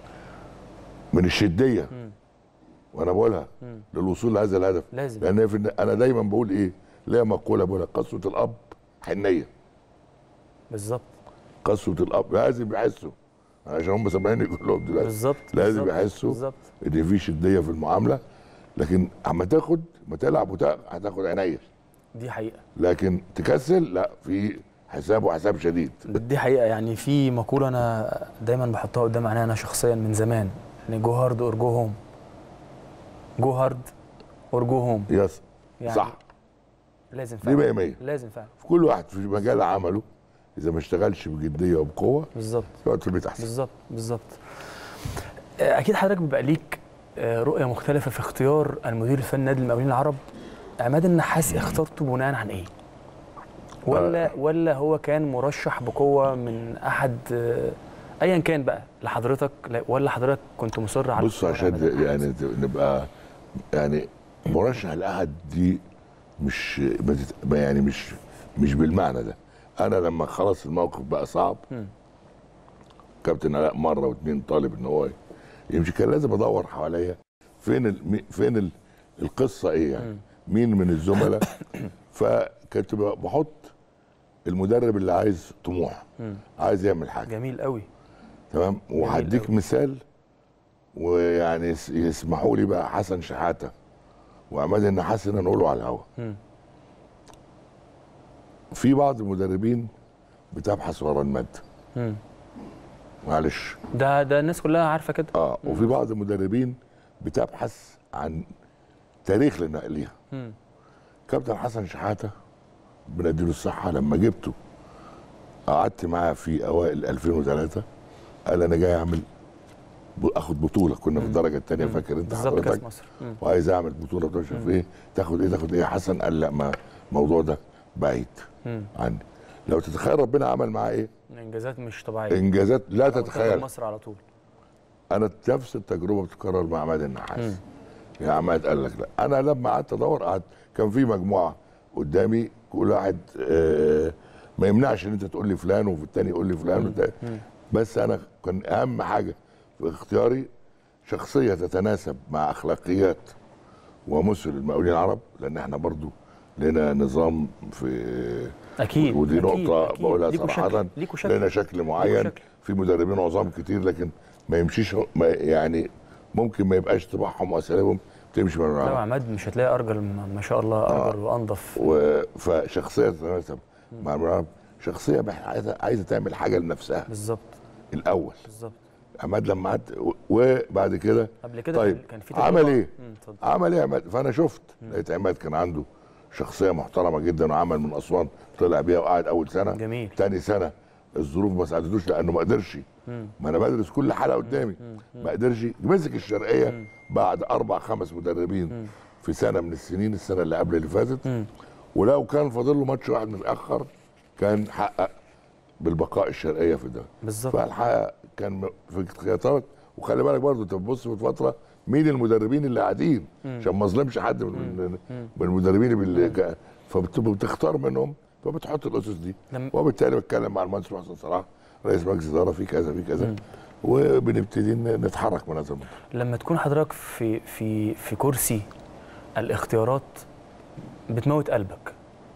Speaker 2: من الشديه
Speaker 1: مم.
Speaker 2: وانا بقولها
Speaker 1: مم.
Speaker 2: للوصول لهذا الهدف
Speaker 1: لازم
Speaker 2: لان هي في الن- انا دايما بقول ايه ليا مقوله بقولها قسوه الاب حنيه
Speaker 1: بالظبط
Speaker 2: قسوه الاب لازم يحسوا عشان هم سامعيني كلهم دلوقتي
Speaker 1: بالظبط
Speaker 2: لازم
Speaker 1: بالظبط،
Speaker 2: يحسوا
Speaker 1: بالظبط
Speaker 2: ان في شديه في المعامله لكن اما تاخد ما تلعب وتلعب هتاخد عينيا
Speaker 1: دي حقيقه
Speaker 2: لكن تكسل لا في حساب وحساب شديد
Speaker 1: دي حقيقه يعني في مقوله انا دايما بحطها قدام عيني انا شخصيا من زمان ان جو هارد اور جو هوم جو هارد اور جو هوم
Speaker 2: يس
Speaker 1: يعني
Speaker 2: صح
Speaker 1: لازم
Speaker 2: دي
Speaker 1: فعلا
Speaker 2: 100 100
Speaker 1: لازم فعلا
Speaker 2: في كل واحد في مجال عمله اذا ما اشتغلش بجديه وبقوه
Speaker 1: بالظبط
Speaker 2: يقعد في البيت احسن
Speaker 1: بالظبط بالظبط آه، اكيد حضرتك بيبقى ليك آه، رؤيه مختلفه في اختيار المدير الفني نادي المقاولين العرب عماد النحاس اخترته بناء عن ايه ولا ولا هو كان مرشح بقوه من احد آه، ايا كان بقى لحضرتك لا- ولا حضرتك كنت مصر على
Speaker 2: بص
Speaker 1: اختيار
Speaker 2: عشان
Speaker 1: عماد النحاس؟
Speaker 2: يعني ت- نبقى يعني مرشح الاحد دي مش ما تت- ما يعني مش مش بالمعنى ده انا لما خلاص الموقف بقى صعب
Speaker 1: مم.
Speaker 2: كابتن علاء مره واثنين طالب ان هو يمشي كان لازم ادور حواليا فين ال... مي- فين ال... القصه ايه يعني
Speaker 1: مم.
Speaker 2: مين من الزملاء فكنت ب- بحط المدرب اللي عايز طموح
Speaker 1: مم.
Speaker 2: عايز يعمل حاجه
Speaker 1: جميل قوي
Speaker 2: تمام وهديك
Speaker 1: أوي.
Speaker 2: مثال ويعني يس- يسمحوا لي بقى حسن شحاته وعماد النحاس هنا نقوله على الهوا
Speaker 1: مم.
Speaker 2: في بعض المدربين بتبحث ورا الماده
Speaker 1: مم.
Speaker 2: معلش
Speaker 1: ده ده الناس كلها عارفه كده
Speaker 2: اه وفي بعض المدربين بتبحث عن تاريخ لنقلها
Speaker 1: مم.
Speaker 2: كابتن حسن شحاته بنديله الصحه لما جبته قعدت معاه في اوائل 2003 قال انا جاي اعمل ب- اخد بطوله كنا في الدرجه الثانيه فاكر انت
Speaker 1: بالظبط كاس
Speaker 2: حضرتك
Speaker 1: مصر مم.
Speaker 2: وعايز اعمل بطوله بتاع مش عارف ايه تاخد ايه تاخد ايه حسن قال لا ما الموضوع ده بعيد
Speaker 1: مم.
Speaker 2: عني لو تتخيل ربنا عمل معاه ايه
Speaker 1: انجازات مش طبيعيه
Speaker 2: انجازات لا
Speaker 1: منتخب
Speaker 2: تتخيل
Speaker 1: مصر على طول
Speaker 2: انا نفس التجربه بتتكرر مع عماد النحاس
Speaker 1: مم.
Speaker 2: يا عماد قال لك لا انا لما قعدت ادور قعدت كان في مجموعه قدامي كل واحد آه ما يمنعش ان انت تقول لي فلان وفي الثاني يقول لي فلان والتاني.
Speaker 1: مم.
Speaker 2: بس انا كان اهم حاجه في اختياري شخصيه تتناسب مع اخلاقيات ومثل المقاولين العرب لان احنا برضو لنا نظام في
Speaker 1: اكيد
Speaker 2: ودي
Speaker 1: أكيد،
Speaker 2: نقطه
Speaker 1: أكيد.
Speaker 2: بقولها
Speaker 1: ليكوا
Speaker 2: صراحه
Speaker 1: شكل ليكوا شكل
Speaker 2: لنا شكل معين
Speaker 1: شكل.
Speaker 2: في مدربين عظام كتير لكن ما يمشيش ما يعني ممكن ما يبقاش طباعهم واساليبهم تمشي من
Speaker 1: لا
Speaker 2: العالم
Speaker 1: عماد مش هتلاقي ارجل ما شاء الله ارجل وانضف
Speaker 2: و- فشخصيه تتناسب مع العرب شخصيه بح- عايزه عايزه تعمل حاجه لنفسها
Speaker 1: بالظبط
Speaker 2: الاول
Speaker 1: بالظبط
Speaker 2: عماد لما قعدت و- وبعد كده
Speaker 1: قبل كده
Speaker 2: طيب،
Speaker 1: كان- كان في
Speaker 2: عمل
Speaker 1: تجربة-
Speaker 2: إيه؟
Speaker 1: مم، اتفضل.
Speaker 2: عمل ايه عماد فانا شفت لقيت عماد كان عنده شخصيه محترمه جدا وعمل من اسوان طلع بيها وقعد اول سنه
Speaker 1: جميل
Speaker 2: تاني سنه الظروف ما ساعدتوش لانه ما قدرش
Speaker 1: مم.
Speaker 2: ما انا بدرس كل حلقه قدامي ما قدرش مسك الشرقيه بعد اربع خمس مدربين في سنه من السنين السنه اللي قبل اللي فاتت
Speaker 1: مم.
Speaker 2: ولو كان فاضل له ماتش واحد متاخر كان حقق بالبقاء الشرقيه في ده
Speaker 1: بالظبط
Speaker 2: فالحقيقه كان م- في خيارات وخلي بالك برضه انت بتبص في فتره مين المدربين اللي قاعدين عشان ما اظلمش حد من من, من المدربين اللي جا- فبتبقى بتختار منهم فبتحط الاسس دي
Speaker 1: لما-
Speaker 2: وبالتالي بتكلم مع المهندس محسن صلاح رئيس مجلس اداره في كذا في كذا وبنبتدي ن- نتحرك من هذا المنطقه
Speaker 1: لما تكون حضرتك في في في كرسي الاختيارات بتموت قلبك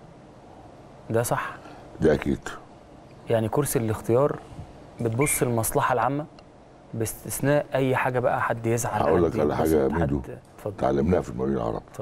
Speaker 1: ده صح
Speaker 2: ده اكيد
Speaker 1: يعني كرسي الاختيار بتبص للمصلحه العامه باستثناء اي حاجه بقى حد يزعل
Speaker 2: هقول
Speaker 1: حد
Speaker 2: لك على حاجة يا
Speaker 1: يتبسط، حد-
Speaker 2: ميدو.
Speaker 1: اتفضل
Speaker 2: تعلمناها في المقاولين العرب
Speaker 1: اتفضل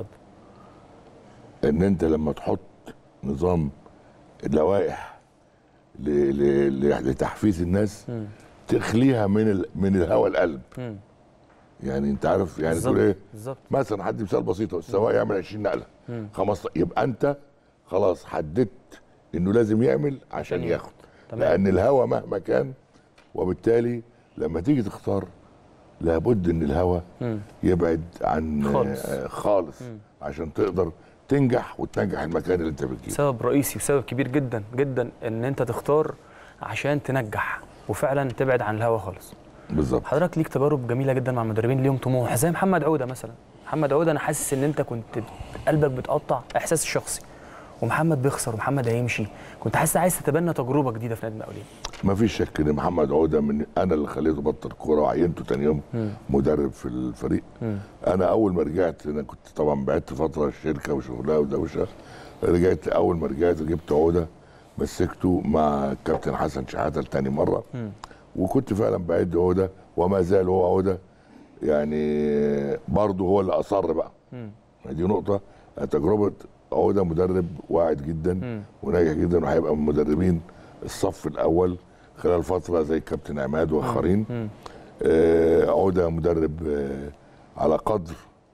Speaker 2: ان انت لما تحط نظام اللوائح ل... ل... ل... لتحفيز الناس
Speaker 1: مم.
Speaker 2: تخليها من ال... من الهوى القلب
Speaker 1: مم.
Speaker 2: يعني انت عارف يعني
Speaker 1: بالظبط
Speaker 2: تقول ايه
Speaker 1: بالظبط
Speaker 2: مثلا حد مثال بسيط السواق يعمل 20 نقله
Speaker 1: مم.
Speaker 2: 15 يبقى انت خلاص حددت انه لازم يعمل عشان
Speaker 1: عشان
Speaker 2: ياخد
Speaker 1: تمام
Speaker 2: لان الهوى مهما كان وبالتالي لما تيجي تختار لابد ان الهوى
Speaker 1: مم.
Speaker 2: يبعد عن
Speaker 1: خالص.
Speaker 2: آه، خالص
Speaker 1: مم.
Speaker 2: عشان تقدر تنجح وتنجح المكان اللي انت بتجيبه
Speaker 1: سبب رئيسي وسبب كبير جدا جدا ان انت تختار عشان تنجح وفعلا تبعد عن الهوا خالص
Speaker 2: بالظبط
Speaker 1: حضرتك ليك تجارب جميله جدا مع مدربين ليهم طموح زي محمد عوده مثلا محمد عوده انا حاسس ان انت كنت قلبك بتقطع احساس شخصي ومحمد بيخسر ومحمد هيمشي كنت حاسس عايز تتبنى تجربه جديده في نادي المقاولين
Speaker 2: ما فيش شك ان محمد عوده من انا اللي خليته بطل كوره وعينته تاني يوم
Speaker 1: مم.
Speaker 2: مدرب في الفريق
Speaker 1: مم.
Speaker 2: انا اول ما رجعت انا كنت طبعا بعدت فتره الشركه وشغلها ودوشه رجعت اول ما رجعت جبت عوده مسكته مع الكابتن حسن شحاته لتاني مره
Speaker 1: مم.
Speaker 2: وكنت فعلا بعد عوده وما زال هو عوده يعني برضه هو اللي اصر بقى
Speaker 1: مم.
Speaker 2: دي نقطه تجربه عوده مدرب واعد جدا
Speaker 1: مم.
Speaker 2: وناجح جدا وهيبقى من مدربين الصف الاول خلال فتره زي الكابتن عماد واخرين
Speaker 1: مم.
Speaker 2: آه، عوده مدرب آه، على قدر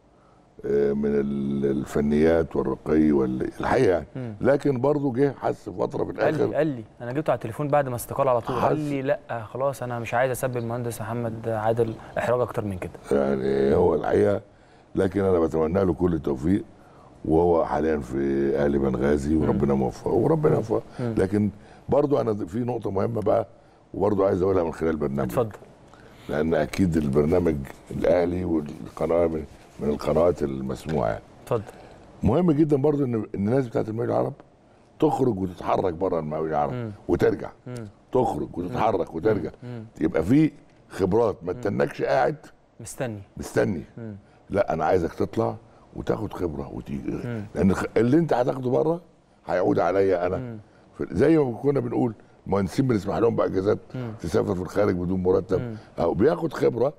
Speaker 2: آه، من ال- الفنيات والرقي والحقيقه يعني
Speaker 1: مم.
Speaker 2: لكن برضه جه حس فتره في
Speaker 1: قال لي
Speaker 2: الاخر
Speaker 1: قال لي انا جبته على التليفون بعد ما استقال على طول قال
Speaker 2: حس-
Speaker 1: لي لا خلاص انا مش عايز اسبب المهندس محمد عادل احراج اكتر من كده
Speaker 2: يعني هو الحقيقه لكن انا بتمنى له كل التوفيق وهو حاليا في اهلي بنغازي وربنا موفقه وربنا يوفقه
Speaker 1: مم.
Speaker 2: لكن برضه انا في نقطه مهمه بقى وبرضه عايز اقولها من خلال البرنامج
Speaker 1: اتفضل
Speaker 2: لان اكيد البرنامج الاهلي والقناه من من القنوات المسموعه يعني.
Speaker 1: اتفضل
Speaker 2: مهم جدا برضو ان إن الناس بتاعت المقاولين العرب تخرج وتتحرك بره المقاولين العرب
Speaker 1: مم.
Speaker 2: وترجع
Speaker 1: مم.
Speaker 2: تخرج وتتحرك وترجع
Speaker 1: مم.
Speaker 2: يبقى في خبرات ما تستناكش قاعد
Speaker 1: مستني
Speaker 2: مستني
Speaker 1: مم.
Speaker 2: لا انا عايزك تطلع وتاخد خبره وتيجي
Speaker 1: مم.
Speaker 2: لان الخ- اللي انت هتاخده بره هيعود عليا انا
Speaker 1: مم.
Speaker 2: ف- زي ما كنا بنقول مهندسين بنسمح لهم باجازات
Speaker 1: مم.
Speaker 2: تسافر في الخارج بدون مرتب
Speaker 1: مم.
Speaker 2: او بياخد خبره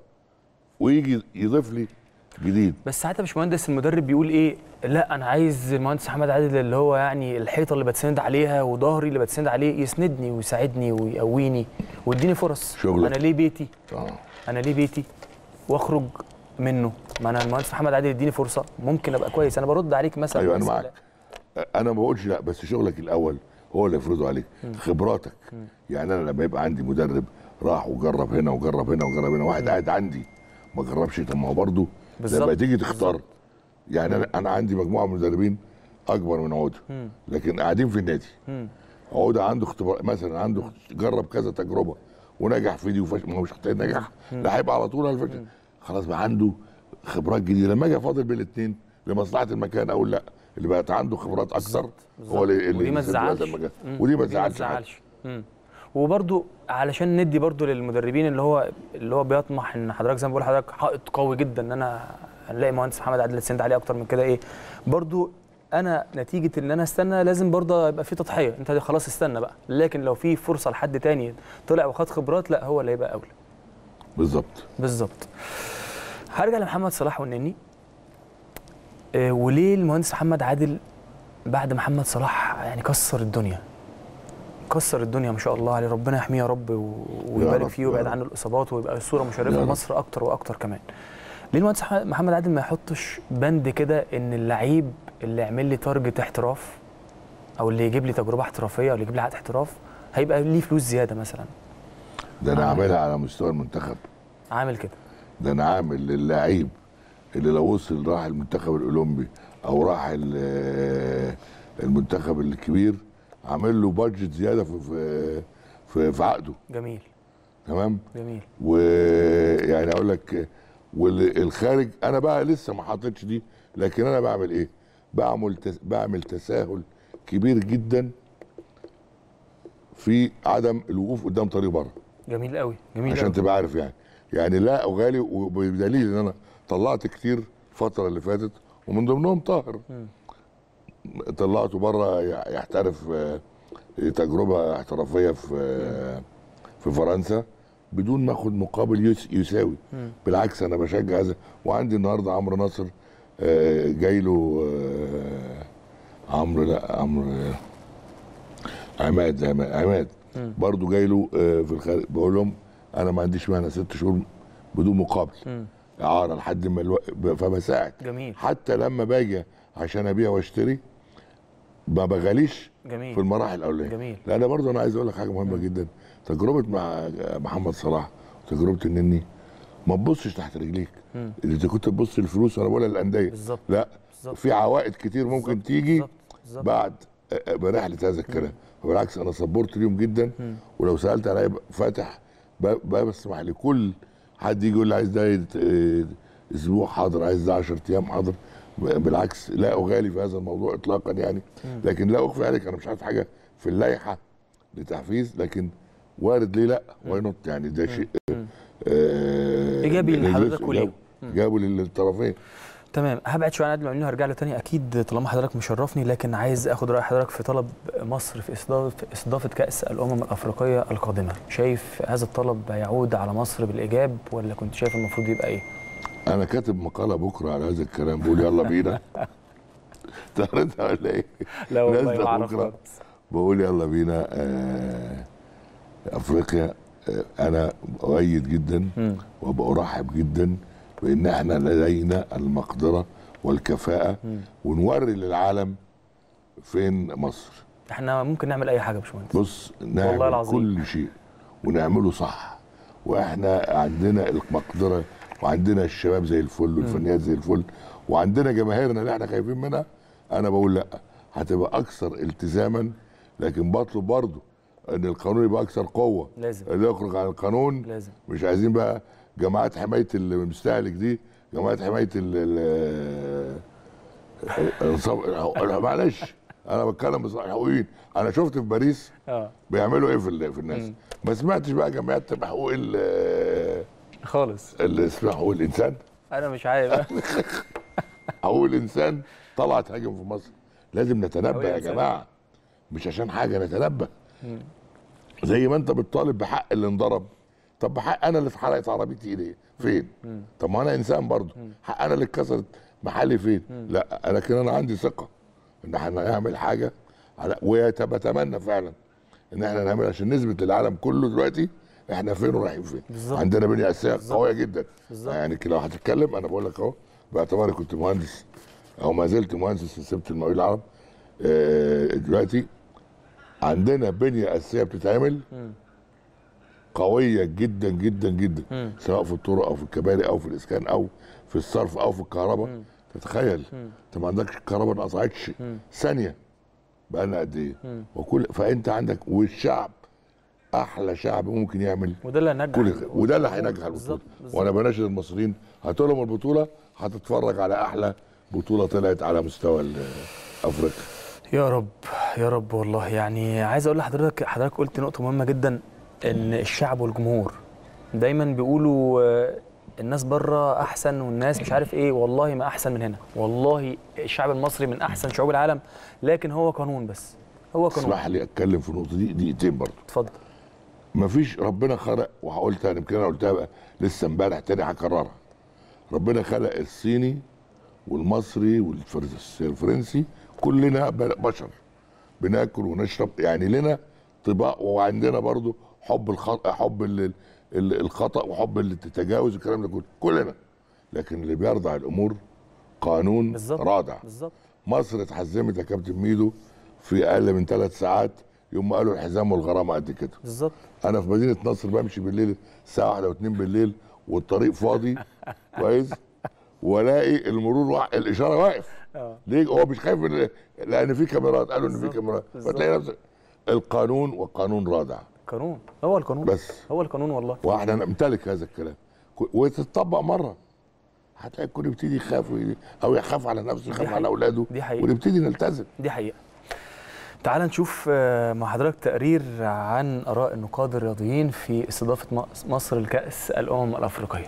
Speaker 2: ويجي يضيف لي جديد
Speaker 1: بس ساعتها مش مهندس المدرب بيقول ايه لا انا عايز المهندس محمد عادل اللي هو يعني الحيطه اللي بتسند عليها وظهري اللي بتسند عليه يسندني ويساعدني ويقويني ويديني فرص
Speaker 2: شغلك.
Speaker 1: انا ليه بيتي
Speaker 2: اه
Speaker 1: انا ليه بيتي واخرج منه ما انا المهندس محمد عادل يديني فرصه ممكن ابقى كويس انا برد عليك مثلا
Speaker 2: ايوه انا
Speaker 1: بس
Speaker 2: معاك انا ما بقولش لا بس شغلك الاول هو اللي يفرضه عليك خبراتك يعني انا لما يبقى عندي مدرب راح وجرب هنا وجرب هنا وجرب هنا واحد قاعد عندي ما جربش طب ما هو برضه
Speaker 1: بالظبط.
Speaker 2: لما تيجي تختار يعني انا انا عندي مجموعه من المدربين اكبر من عوده
Speaker 1: مم.
Speaker 2: لكن قاعدين في النادي
Speaker 1: مم.
Speaker 2: عوده عنده اختبار مثلا عنده جرب كذا تجربه ونجح في دي وفشل ما هو مش محتاج نجح لا هيبقى على طول على الفشل خلاص بقى عنده خبرات جديده لما اجي افاضل بين الاثنين لمصلحه المكان اقول لا اللي بقت عنده خبرات اكثر هو اللي اللي
Speaker 1: ودي ما
Speaker 2: يسد هذا
Speaker 1: تزعلش
Speaker 2: المجال.
Speaker 1: مم.
Speaker 2: ودي ما تزعلش حد.
Speaker 1: تزعلش مم. وبرضو علشان ندي برضو للمدربين اللي هو اللي هو بيطمح ان حضرتك زي ما بقول لحضرتك حائط قوي جدا ان انا هنلاقي مهندس محمد عادل يتسند عليه اكتر من كده ايه برضو انا نتيجه ان انا استنى لازم برضه يبقى في تضحيه انت خلاص استنى بقى لكن لو في فرصه لحد تاني طلع وخد خبرات لا هو اللي هيبقى اولى
Speaker 2: بالظبط
Speaker 1: بالظبط هرجع لمحمد صلاح والنني آه، وليه المهندس محمد عادل بعد محمد صلاح يعني كسر الدنيا كسر الدنيا ما شاء الله عليه ربنا يحميه يا رب و- ويبارك
Speaker 2: رب،
Speaker 1: فيه
Speaker 2: يا
Speaker 1: ويبعد
Speaker 2: رب.
Speaker 1: عنه الاصابات ويبقى صوره مشرفه
Speaker 2: يا رب.
Speaker 1: لمصر اكتر واكتر كمان ليه المهندس أح- محمد عادل ما يحطش بند كده ان اللعيب اللي يعمل لي تارجت احتراف او اللي يجيب لي تجربه احترافيه او اللي يجيب لي عقد احتراف هيبقى ليه فلوس زياده مثلا
Speaker 2: ده انا
Speaker 1: آه.
Speaker 2: عاملها على مستوى المنتخب
Speaker 1: عامل كده
Speaker 2: ده انا عامل للاعيب اللي لو وصل راح المنتخب الاولمبي او راح ال- المنتخب الكبير عامل له بادجت زياده في في في, في عقده
Speaker 1: جميل
Speaker 2: تمام
Speaker 1: جميل
Speaker 2: ويعني اقول لك والخارج انا بقى لسه ما حطيتش دي لكن انا بعمل ايه بعمل تس بعمل تساهل كبير جدا في عدم الوقوف قدام طريق بره
Speaker 1: جميل قوي جميل
Speaker 2: عشان
Speaker 1: قوي.
Speaker 2: تبقى عارف يعني يعني لا اغالي وبدليل ان انا طلعت كتير الفتره اللي فاتت ومن ضمنهم طاهر طلعته بره يحترف آه، تجربه احترافيه في آه، في فرنسا بدون ما اخد مقابل يس- يساوي
Speaker 1: مم.
Speaker 2: بالعكس انا بشجع هذا وعندي النهارده عمرو ناصر آه، جاي له آه، عمرو لا عمرو آه، عماد عماد, عماد
Speaker 1: مم.
Speaker 2: برضه جاي له آه، في الخارج بقول لهم انا ما عنديش مانع ست شهور بدون مقابل
Speaker 1: مم.
Speaker 2: اعاره لحد ما الوقت فبساعد
Speaker 1: جميل
Speaker 2: حتى لما باجي عشان ابيع واشتري ما بغاليش في
Speaker 1: جميل
Speaker 2: المراحل الاوليه
Speaker 1: جميل
Speaker 2: لان برضه انا عايز اقول لك حاجه مهمه جدا تجربه مع محمد صلاح وتجربه النني ما تبصش تحت رجليك
Speaker 1: مم.
Speaker 2: اذا كنت تبص للفلوس انا بقولها للانديه
Speaker 1: بالظبط
Speaker 2: لا
Speaker 1: بالظبط
Speaker 2: في عوائد كتير ممكن
Speaker 1: بالظبط،
Speaker 2: تيجي
Speaker 1: بالظبط بالظبط
Speaker 2: بعد برحله هذا الكلام وبالعكس انا صبرت ليهم جدا
Speaker 1: مم.
Speaker 2: ولو سالت على فاتح ب- بسمح لكل حد يجي يقول لي عايز ده يت- آه، اسبوع حاضر عايز ده 10 ايام حاضر ب- بالعكس لا اغالي في هذا الموضوع اطلاقا يعني
Speaker 1: مم.
Speaker 2: لكن لا اخفي عليك انا مش عارف حاجه في اللائحه لتحفيز لكن وارد ليه لا واي نوت يعني ده شيء
Speaker 1: مم.
Speaker 2: آه،
Speaker 1: إيجابي
Speaker 2: نجلس-
Speaker 1: لحضرتك وليه.
Speaker 2: إيجابي- ايجابي للطرفين
Speaker 1: تمام هبعد شويه عن عادل معلول هرجع له تاني اكيد طالما حضرتك مشرفني لكن عايز اخد راي حضرتك في طلب مصر في استضافه استضافه كاس الامم الافريقيه القادمه شايف هذا الطلب هيعود على مصر بالايجاب ولا كنت شايف المفروض يبقى ايه
Speaker 2: انا كاتب مقاله بكره على هذا الكلام بقول يلا بينا تقريتها ولا ايه؟
Speaker 1: لا والله
Speaker 2: نازلة
Speaker 1: ما اعرف
Speaker 2: بكرة.
Speaker 1: خالص.
Speaker 2: بقول يلا بينا آه افريقيا آه انا اؤيد جدا
Speaker 1: مم.
Speaker 2: وبرحب جدا بان احنا لدينا المقدره والكفاءه
Speaker 1: مم.
Speaker 2: ونوري للعالم فين مصر
Speaker 1: احنا ممكن نعمل اي حاجه يا باشمهندس
Speaker 2: بص
Speaker 1: والله
Speaker 2: نعمل
Speaker 1: العظيم.
Speaker 2: كل شيء ونعمله صح واحنا عندنا المقدره وعندنا الشباب زي الفل والفنيات زي الفل وعندنا جماهيرنا اللي احنا خايفين منها انا بقول لا هتبقى اكثر التزاما لكن بطلب برضه ان القانون يبقى اكثر قوه
Speaker 1: لازم
Speaker 2: اللي يخرج عن القانون
Speaker 1: لازم
Speaker 2: مش عايزين بقى جماعات حمايه المستهلك دي جماعات حمايه ال ال- الانصاف معلش انا بتكلم بصراحه الحقوقيين انا شفت في باريس
Speaker 1: اه
Speaker 2: بيعملوا ايه في ال- في الناس
Speaker 1: مم.
Speaker 2: ما سمعتش بقى جمعيات تبع حقوق ال-
Speaker 1: خالص
Speaker 2: اللي اسمها حقوق الانسان
Speaker 1: انا مش عارف
Speaker 2: حقوق الانسان طلعت هاجم في مصر لازم نتنبه
Speaker 1: حقوق
Speaker 2: يا
Speaker 1: الإنسان.
Speaker 2: جماعه مش عشان حاجه نتنبه
Speaker 1: مم.
Speaker 2: زي ما انت بتطالب بحق اللي انضرب طب بحق انا اللي اتحرقت عربيتي ايدي فين
Speaker 1: مم.
Speaker 2: طب ما انا انسان برضه حق انا اللي اتكسرت محلي فين لا لكن انا عندي ثقه ان احنا نعمل حاجه على وبتمنى فعلا ان احنا نعمل عشان نثبت للعالم كله دلوقتي احنا فين ورايحين فين
Speaker 1: بالظبط.
Speaker 2: عندنا بنيه اساسيه
Speaker 1: بالظبط.
Speaker 2: قويه جدا
Speaker 1: بالظبط.
Speaker 2: يعني لو هتتكلم انا بقول لك اهو باعتباري كنت مهندس او ما زلت مهندس في سبت المقاولين العرب آه، دلوقتي عندنا بنيه اساسيه بتتعمل
Speaker 1: مم.
Speaker 2: قويه جدا جدا جدا
Speaker 1: مم.
Speaker 2: سواء في الطرق او في الكباري او في الاسكان او في الصرف او في الكهرباء
Speaker 1: مم.
Speaker 2: تتخيل
Speaker 1: مم.
Speaker 2: انت ما عندكش الكهرباء ما قطعتش
Speaker 1: مم.
Speaker 2: ثانيه بقالنا قد ايه
Speaker 1: مم.
Speaker 2: وكل فانت عندك والشعب احلى شعب ممكن يعمل
Speaker 1: وده اللي هنجح
Speaker 2: كل وده اللي هينجح البطوله
Speaker 1: بالظبط بالظبط.
Speaker 2: وانا بناشد المصريين هاتوا لهم البطوله هتتفرج على احلى بطوله طلعت على مستوى ال- افريقيا
Speaker 1: يا رب يا رب والله يعني عايز اقول لحضرتك حضرتك قلت نقطه مهمه جدا ان الشعب والجمهور دايما بيقولوا آه، الناس بره احسن والناس مش عارف ايه والله ما احسن من هنا والله الشعب المصري من احسن شعوب العالم لكن هو قانون بس هو قانون
Speaker 2: اسمح لي اتكلم في النقطه دي دقيقتين برضه
Speaker 1: اتفضل
Speaker 2: مفيش ربنا خلق وقلتها يمكن انا قلتها بقى لسه امبارح تاني هكررها ربنا خلق الصيني والمصري والفرنسي كلنا ب- بشر بناكل ونشرب يعني لنا طباع وعندنا برضو حب الخطا حب ال- ال- الخطا وحب التجاوز والكلام ده كله كلنا لكن اللي بيرضع الامور قانون
Speaker 1: بالظبط.
Speaker 2: رادع
Speaker 1: بالظبط
Speaker 2: مصر اتحزمت يا كابتن ميدو في اقل من ثلاث ساعات يوم ما قالوا الحزام والغرامه قد كده
Speaker 1: بالظبط
Speaker 2: انا في مدينه نصر بمشي بالليل الساعه واحدة واتنين بالليل والطريق فاضي كويس والاقي المرور وا... الاشاره واقف
Speaker 1: اه
Speaker 2: ليه هو مش خايف من... لان في كاميرات قالوا ان في
Speaker 1: بالظبط،
Speaker 2: كاميرات
Speaker 1: بالظبط.
Speaker 2: فتلاقي نفسك القانون والقانون رادع
Speaker 1: قانون هو القانون
Speaker 2: بس
Speaker 1: هو القانون والله
Speaker 2: واحنا نمتلك هذا الكلام ك- وتتطبق مره هتلاقي الكل يبتدي يخاف وي- او يخاف على نفسه يخاف
Speaker 1: حقيقة.
Speaker 2: على اولاده
Speaker 1: دي حقيقة.
Speaker 2: ونبتدي نلتزم
Speaker 1: دي حقيقة تعال نشوف آه، مع حضرتك تقرير عن اراء النقاد الرياضيين في استضافه م- مصر لكاس الامم الافريقيه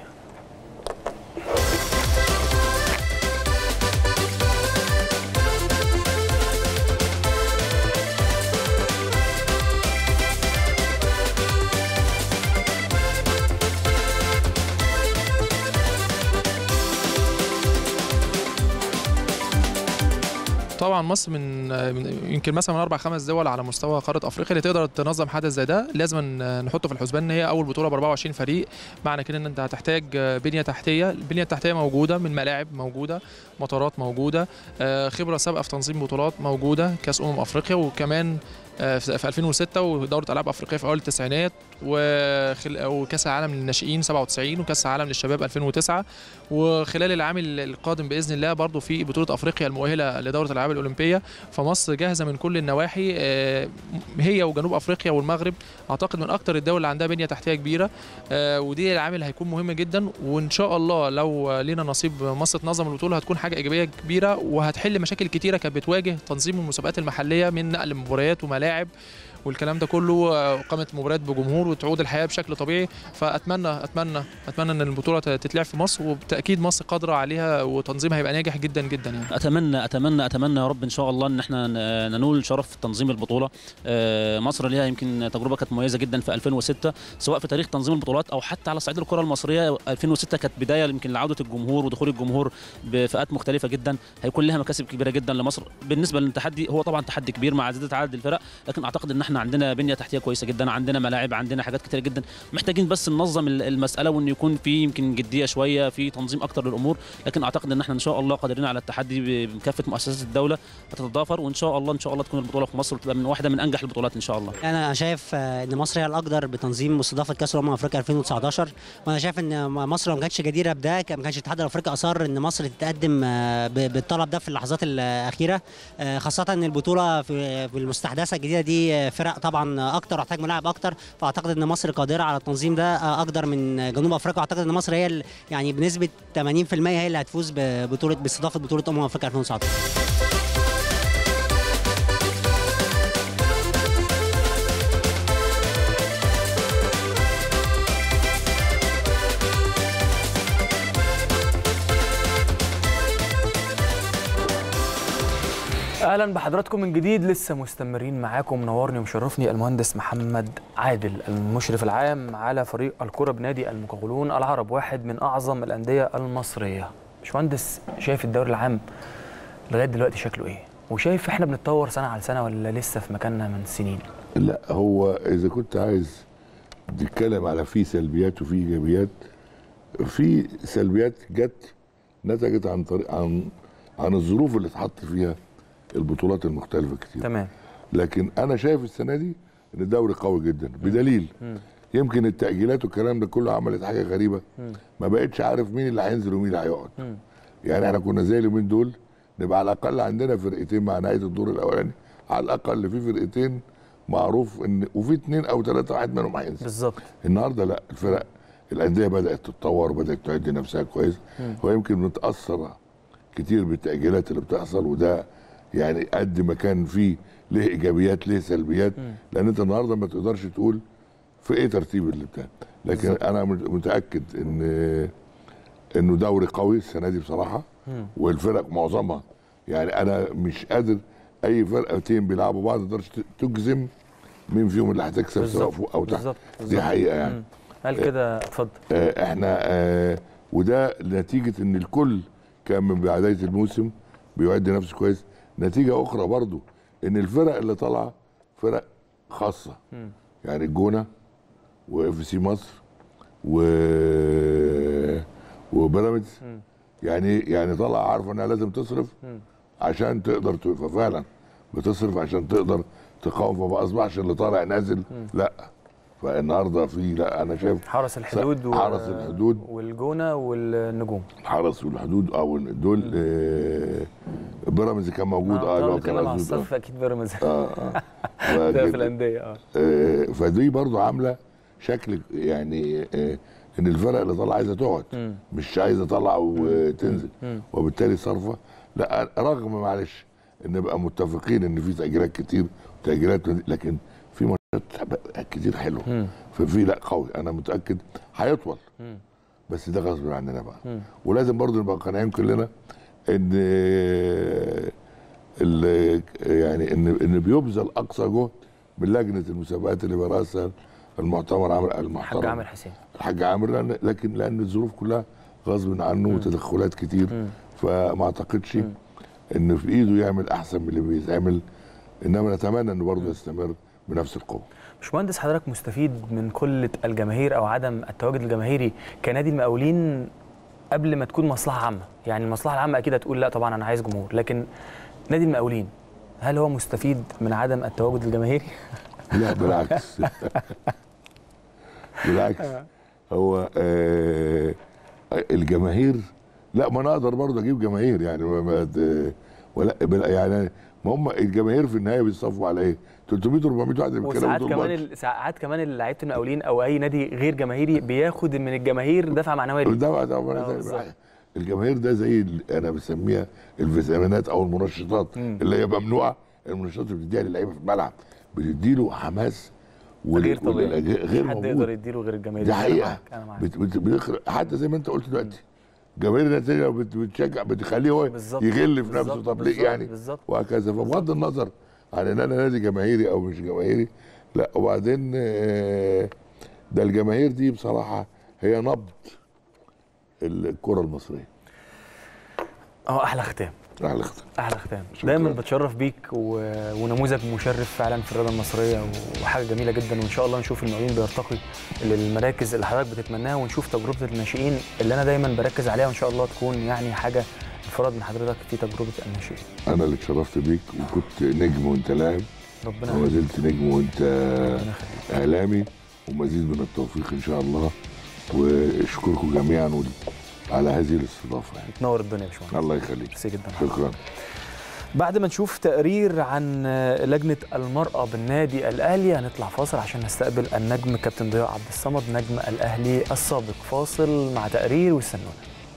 Speaker 3: طبعا مصر من من- يمكن مثلا من اربع خمس دول على مستوى قاره افريقيا اللي تقدر تنظم حدث زي ده لازم نحطه في الحسبان ان هي اول بطوله ب 24 فريق معنى كده ان انت هتحتاج بنيه تحتيه البنيه التحتيه موجوده من ملاعب موجوده مطارات موجوده آه، خبره سابقه في تنظيم بطولات موجوده كاس امم افريقيا وكمان آه، في في 2006 ودوره العاب افريقيه في اول التسعينات وخل... وكاس العالم للناشئين 97 وكاس العالم للشباب 2009 وخلال العام القادم باذن الله برضو في بطوله افريقيا المؤهله لدوره الالعاب الاولمبيه فمصر جاهزه من كل النواحي آه، هي وجنوب افريقيا والمغرب اعتقد من اكتر الدول اللي عندها بنيه تحتيه كبيره آه، ودي العامل هيكون مهم جدا وان شاء الله لو لينا نصيب مصر تنظم البطوله هتكون حاجه ايجابيه كبيره وهتحل مشاكل كتيره كانت بتواجه تنظيم المسابقات المحليه من نقل مباريات وملاعب والكلام ده كله آه، اقامه مباريات بجمهور وتعود الحياه بشكل طبيعي فاتمنى اتمنى اتمنى ان البطوله تتلعب في مصر وبالتاكيد مصر قادره عليها وتنظيمها هيبقى ناجح جدا جدا يعني
Speaker 4: اتمنى اتمنى اتمنى يا رب ان شاء الله ان احنا ن- ننول شرف تنظيم البطوله آه، مصر ليها يمكن تجربه كانت مميزه جدا في 2006 سواء في تاريخ تنظيم البطولات او حتى على صعيد الكره المصريه 2006 كانت بدايه يمكن لعوده الجمهور ودخول الجمهور بفئات مختلفه جدا هيكون لها مكاسب كبيره جدا لمصر بالنسبه للتحدي هو طبعا تحدي كبير مع زياده عدد الفرق لكن اعتقد ان احنا عندنا بنيه تحتيه كويسه جدا عندنا ملاعب عندنا حاجات كتيره جدا محتاجين بس ننظم ال- المساله وان يكون في يمكن جديه شويه في تنظيم اكتر للامور لكن اعتقد ان احنا ان شاء الله قادرين على التحدي ب- بكافه مؤسسات الدوله هتتضافر وان شاء الله ان شاء الله تكون البطوله في مصر وتبقى من واحده من انجح البطولات ان شاء الله
Speaker 5: انا شايف آه، ان مصر هي الاقدر بتنظيم واستضافه كاس الامم افريقيا 2019 وانا شايف ان مصر لو ما كانتش جديره بده كان- ما كانش الاتحاد الافريقي اصر ان مصر تتقدم آه، ب- بالطلب ده في اللحظات الاخيره آه، خاصه ان البطوله في في المستحدثه الجديده دي آه، فرق طبعا اكتر وهتحتاج ملاعب اكتر فاعتقد ان مصر قادره على التنظيم ده آه، اقدر من جنوب افريقيا واعتقد ان مصر هي ال- يعني بنسبه 80% هي اللي هتفوز ببطوله باستضافه بطوله امم افريقيا 2019
Speaker 1: اهلا بحضراتكم من جديد لسه مستمرين معاكم منورني ومشرفني المهندس محمد عادل المشرف العام على فريق الكره بنادي المقاولون العرب واحد من اعظم الانديه المصريه باشمهندس شايف الدوري العام لغايه دلوقتي شكله ايه وشايف احنا بنتطور سنه على سنه ولا لسه في مكاننا من سنين
Speaker 2: لا هو اذا كنت عايز تتكلم على في سلبيات وفي ايجابيات في سلبيات جت نتجت عن طريق عن عن الظروف اللي اتحط فيها البطولات المختلفه كتير
Speaker 1: تمام
Speaker 2: لكن انا شايف السنه دي ان الدوري قوي جدا بدليل يمكن التاجيلات والكلام ده كله عملت حاجه غريبه ما بقتش عارف مين اللي هينزل ومين اللي هيقعد يعني احنا كنا زي اليومين دول نبقى على الاقل عندنا فرقتين مع نهايه الدور الاولاني على الاقل في فرقتين معروف ان وفي اثنين او ثلاثه واحد منهم هينزل
Speaker 1: بالظبط
Speaker 2: النهارده لا الفرق الانديه بدات تتطور بدات تعد نفسها كويس ويمكن متاثره كتير بالتاجيلات اللي بتحصل وده يعني قد ما كان فيه ليه ايجابيات ليه سلبيات لان انت النهارده ما تقدرش تقول في ايه ترتيب اللي بتاع لكن
Speaker 1: بالظبط.
Speaker 2: انا مت- متاكد ان انه دوري قوي السنه دي بصراحه والفرق معظمها يعني انا مش قادر اي فرقتين بيلعبوا بعض ما تقدرش ت- تجزم مين فيهم اللي هتكسب سواء
Speaker 1: بالظبط
Speaker 2: فوق او تحت
Speaker 1: بالظبط
Speaker 2: دي
Speaker 1: بالظبط.
Speaker 2: حقيقه يعني
Speaker 1: مم. قال كده اتفضل
Speaker 2: آه، احنا آه، وده نتيجه ان الكل كان من بدايه الموسم بيعد نفسه كويس نتيجه اخرى برضو ان الفرق اللي طالعه فرق خاصه
Speaker 1: مم.
Speaker 2: يعني الجونه واف سي مصر و وبيراميدز
Speaker 1: مم.
Speaker 2: يعني يعني طالعه عارفه انها لازم تصرف
Speaker 1: مم.
Speaker 2: عشان تقدر ت- ففعلا بتصرف عشان تقدر تقاوم فما اصبحش اللي طالع نازل لا فالنهارده في لا انا شايف
Speaker 1: حرس الحدود و...
Speaker 2: حرس الحدود.
Speaker 1: والجونه والنجوم
Speaker 2: حرس والحدود او دول آه، بيراميدز كان موجود اه اللي هو كان
Speaker 1: بنتكلم على
Speaker 2: مسدود
Speaker 1: الصف اكيد بيراميدز
Speaker 2: اه اه
Speaker 1: ده في
Speaker 2: فكده.
Speaker 1: الانديه اه
Speaker 2: آه، فدي برضو عامله شكل يعني آه، ان الفرق اللي طالعه عايزه تقعد
Speaker 1: مم.
Speaker 2: مش عايزه تطلع وتنزل
Speaker 1: مم.
Speaker 2: وبالتالي صرفه لا رغم معلش ان نبقى متفقين ان في تاجيلات كتير تاجيلات لكن في ماتشات كتير حلوه
Speaker 1: مم.
Speaker 2: ففي لا قوي انا متاكد هيطول
Speaker 1: مم.
Speaker 2: بس ده غصب عننا بقى
Speaker 1: مم.
Speaker 2: ولازم برضو نبقى قانعين كلنا ان ال- يعني ان ان بيبذل اقصى جهد من لجنه المسابقات اللي براسها المعتمر عامر
Speaker 1: حاج
Speaker 2: المحترم
Speaker 1: عامر حسين
Speaker 2: الحاج عامر لأن لكن لان الظروف كلها غصب عنه وتدخلات كتير
Speaker 1: مم.
Speaker 2: فما اعتقدش ان في ايده يعمل احسن من اللي بيتعمل انما نتمنى انه برضه يستمر بنفس القوه
Speaker 1: باشمهندس حضرتك مستفيد من قله الجماهير او عدم التواجد الجماهيري كنادي المقاولين قبل ما تكون مصلحه عامه يعني المصلحه العامه اكيد هتقول لا طبعا انا عايز جمهور لكن نادي المقاولين هل هو مستفيد من عدم التواجد الجماهيري
Speaker 2: لا بالعكس بالعكس هو آه الجماهير لا ما انا اقدر برضه اجيب جماهير يعني ما ما- ولا بال- يعني ما هم الجماهير في النهايه بيتصفوا على ايه 300 400 واحد بيتكلموا
Speaker 1: وساعات
Speaker 2: طول
Speaker 1: كمان
Speaker 2: الوقت.
Speaker 1: ال- ساعات كمان لعيبه المقاولين او اي نادي غير جماهيري بياخد من الجماهير دفعه معنويه ليه.
Speaker 2: ده بقى- ده بقى-
Speaker 1: آه، بالظبط.
Speaker 2: الجماهير ده زي ال- انا بسميها الفيتامينات او المنشطات
Speaker 1: مم.
Speaker 2: اللي هي ممنوعه المنشطات اللي بتديها للعيبه في الملعب بتديله حماس وال-
Speaker 1: غير طبيعي
Speaker 2: وال- غير
Speaker 1: حد
Speaker 2: موجود
Speaker 1: يقدر يديله غير الجماهير
Speaker 2: دي
Speaker 1: أنا
Speaker 2: حقيقه
Speaker 1: معاك، انا معاك
Speaker 2: بت بت بيخرق حتى زي ما انت قلت دلوقتي جماهير التانية لو بت- بتشجع بتخليه هو
Speaker 1: بالظبط
Speaker 2: يغل في نفسه
Speaker 1: بالظبط،
Speaker 2: طب ليه
Speaker 1: بالظبط،
Speaker 2: يعني
Speaker 1: بالظبط
Speaker 2: وهكذا فبغض النظر عن ان انا نادي جماهيري او مش جماهيري لا وبعدين آه، ده الجماهير دي بصراحه هي نبض الكره المصريه
Speaker 1: اه احلى ختام
Speaker 2: على الاختلاف
Speaker 1: احلى ختام
Speaker 2: شكراً.
Speaker 1: دايما بتشرف بيك و... ونموذج مشرف فعلا في الرياضه المصريه وحاجه جميله جدا وان شاء الله نشوف المقاولين بيرتقي للمراكز اللي حضرتك بتتمناها ونشوف تجربه الناشئين اللي انا دايما بركز عليها وان شاء الله تكون يعني حاجه انفراد من حضرتك في تجربه الناشئين
Speaker 2: انا اللي اتشرفت بيك وكنت نجم وانت لاعب
Speaker 1: ربنا
Speaker 2: وما
Speaker 1: يخليك
Speaker 2: زلت نجم وانت
Speaker 1: ربنا يخليك
Speaker 2: اعلامي ومزيد من التوفيق ان شاء الله واشكركم جميعا ول- على هذه الاستضافه يعني
Speaker 1: تنور الدنيا يا باشمهندس
Speaker 2: الله يخليك
Speaker 1: ميرسي جدا
Speaker 2: شكرا
Speaker 1: بعد ما نشوف تقرير عن لجنة المرأة بالنادي الأهلي هنطلع فاصل عشان نستقبل النجم كابتن ضياء عبد الصمد نجم الأهلي السابق فاصل مع تقرير واستنونا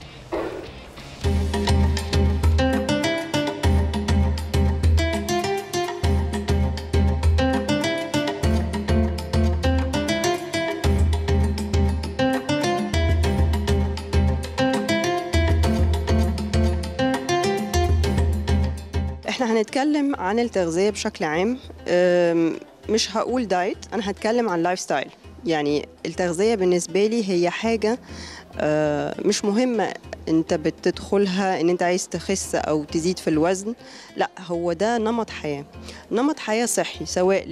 Speaker 6: احنا هنتكلم عن التغذية بشكل عام أم، مش هقول دايت انا هتكلم عن لايف ستايل يعني التغذية بالنسبة لي هي حاجة آه، مش مهمة انت بتدخلها ان انت عايز تخس او تزيد في الوزن لا هو ده نمط حياة نمط حياة صحي سواء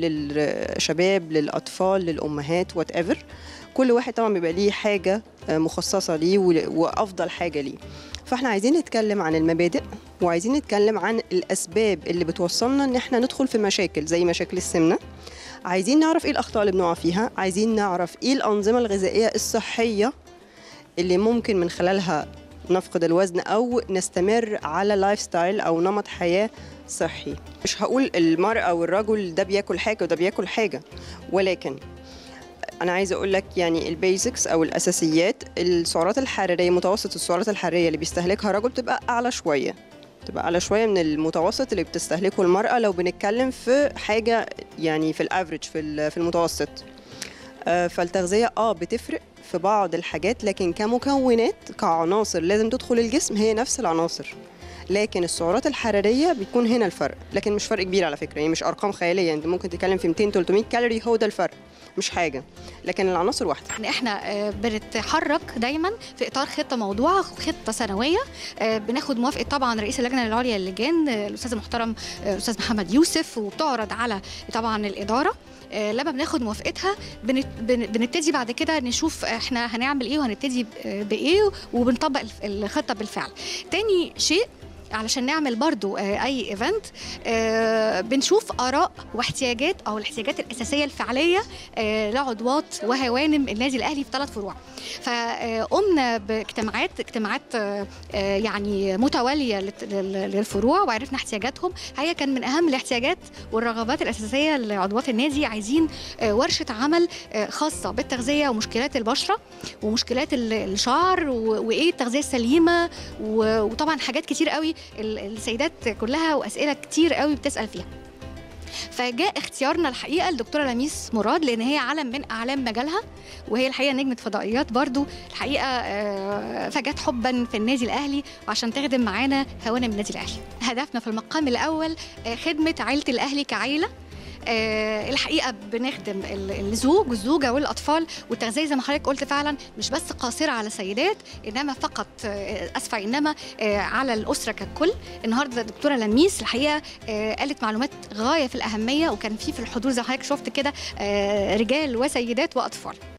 Speaker 6: للشباب للأطفال للأمهات وات ايفر كل واحد طبعا بيبقى ليه حاجة آه، مخصصة ليه ول- وأفضل حاجة ليه فاحنا عايزين نتكلم عن المبادئ وعايزين نتكلم عن الاسباب اللي بتوصلنا ان احنا ندخل في مشاكل زي مشاكل السمنه عايزين نعرف ايه الاخطاء اللي بنقع فيها عايزين نعرف ايه الانظمه الغذائيه الصحيه اللي ممكن من خلالها نفقد الوزن او نستمر على لايف ستايل او نمط حياه صحي مش هقول المرأة والرجل ده بياكل حاجة وده بياكل حاجة ولكن انا عايزه اقول لك يعني البيزكس او الاساسيات السعرات الحراريه متوسط السعرات الحراريه اللي بيستهلكها الرجل بتبقى اعلى شويه تبقى اعلى شويه من المتوسط اللي بتستهلكه المراه لو بنتكلم في حاجه يعني في الافريج في ال- في المتوسط آه، فالتغذيه اه بتفرق في بعض الحاجات لكن كمكونات كعناصر لازم تدخل الجسم هي نفس العناصر لكن السعرات الحراريه بيكون هنا الفرق لكن مش فرق كبير على فكره يعني مش ارقام خياليه انت ممكن تتكلم في 200 300 كالوري هو ده الفرق مش حاجه لكن العناصر واحده
Speaker 7: يعني احنا آه، بنتحرك دايما في اطار خطه موضوعه خطه سنويه آه، بناخد موافقه طبعا رئيس اللجنه العليا للجان آه، الاستاذ المحترم آه، الاستاذ محمد يوسف وبتعرض على طبعا الاداره آه، لما بناخد موافقتها بنت- بن- بنبتدي بعد كده نشوف احنا هنعمل ايه وهنبتدي ب- آه، بايه وبنطبق الف- الخطه بالفعل تاني شيء علشان نعمل برضو آه، اي ايفنت بنشوف اراء واحتياجات او الاحتياجات الاساسيه الفعليه آه، لعضوات وهوانم النادي الاهلي في ثلاث فروع فقمنا باجتماعات اجتماعات آه، آه، يعني متواليه لت- لل- للفروع وعرفنا احتياجاتهم هي كان من اهم الاحتياجات والرغبات الاساسيه لعضوات النادي عايزين آه، ورشه عمل آه، خاصه بالتغذيه ومشكلات البشره ومشكلات ال- الشعر و- وايه التغذيه السليمه و- وطبعا حاجات كتير قوي ال- السيدات كلها واسئله كتير قوي بتسال فيها فجاء اختيارنا الحقيقه الدكتوره لميس مراد لان هي علم من اعلام مجالها وهي الحقيقه نجمه فضائيات برضو الحقيقه آه، فجت حبا في النادي الاهلي وعشان تخدم معانا هوانا من النادي الاهلي هدفنا في المقام الاول آه، خدمه عائله الاهلي كعائله آه، الحقيقه بنخدم ال- الزوج والزوجه والاطفال والتغذيه زي ما حضرتك قلت فعلا مش بس قاصره على السيدات انما فقط آه، اسفه انما آه، على الاسره ككل النهارده الدكتوره لميس الحقيقه آه، قالت معلومات غايه في الاهميه وكان في في الحضور زي ما حضرتك شفت كده آه، رجال وسيدات واطفال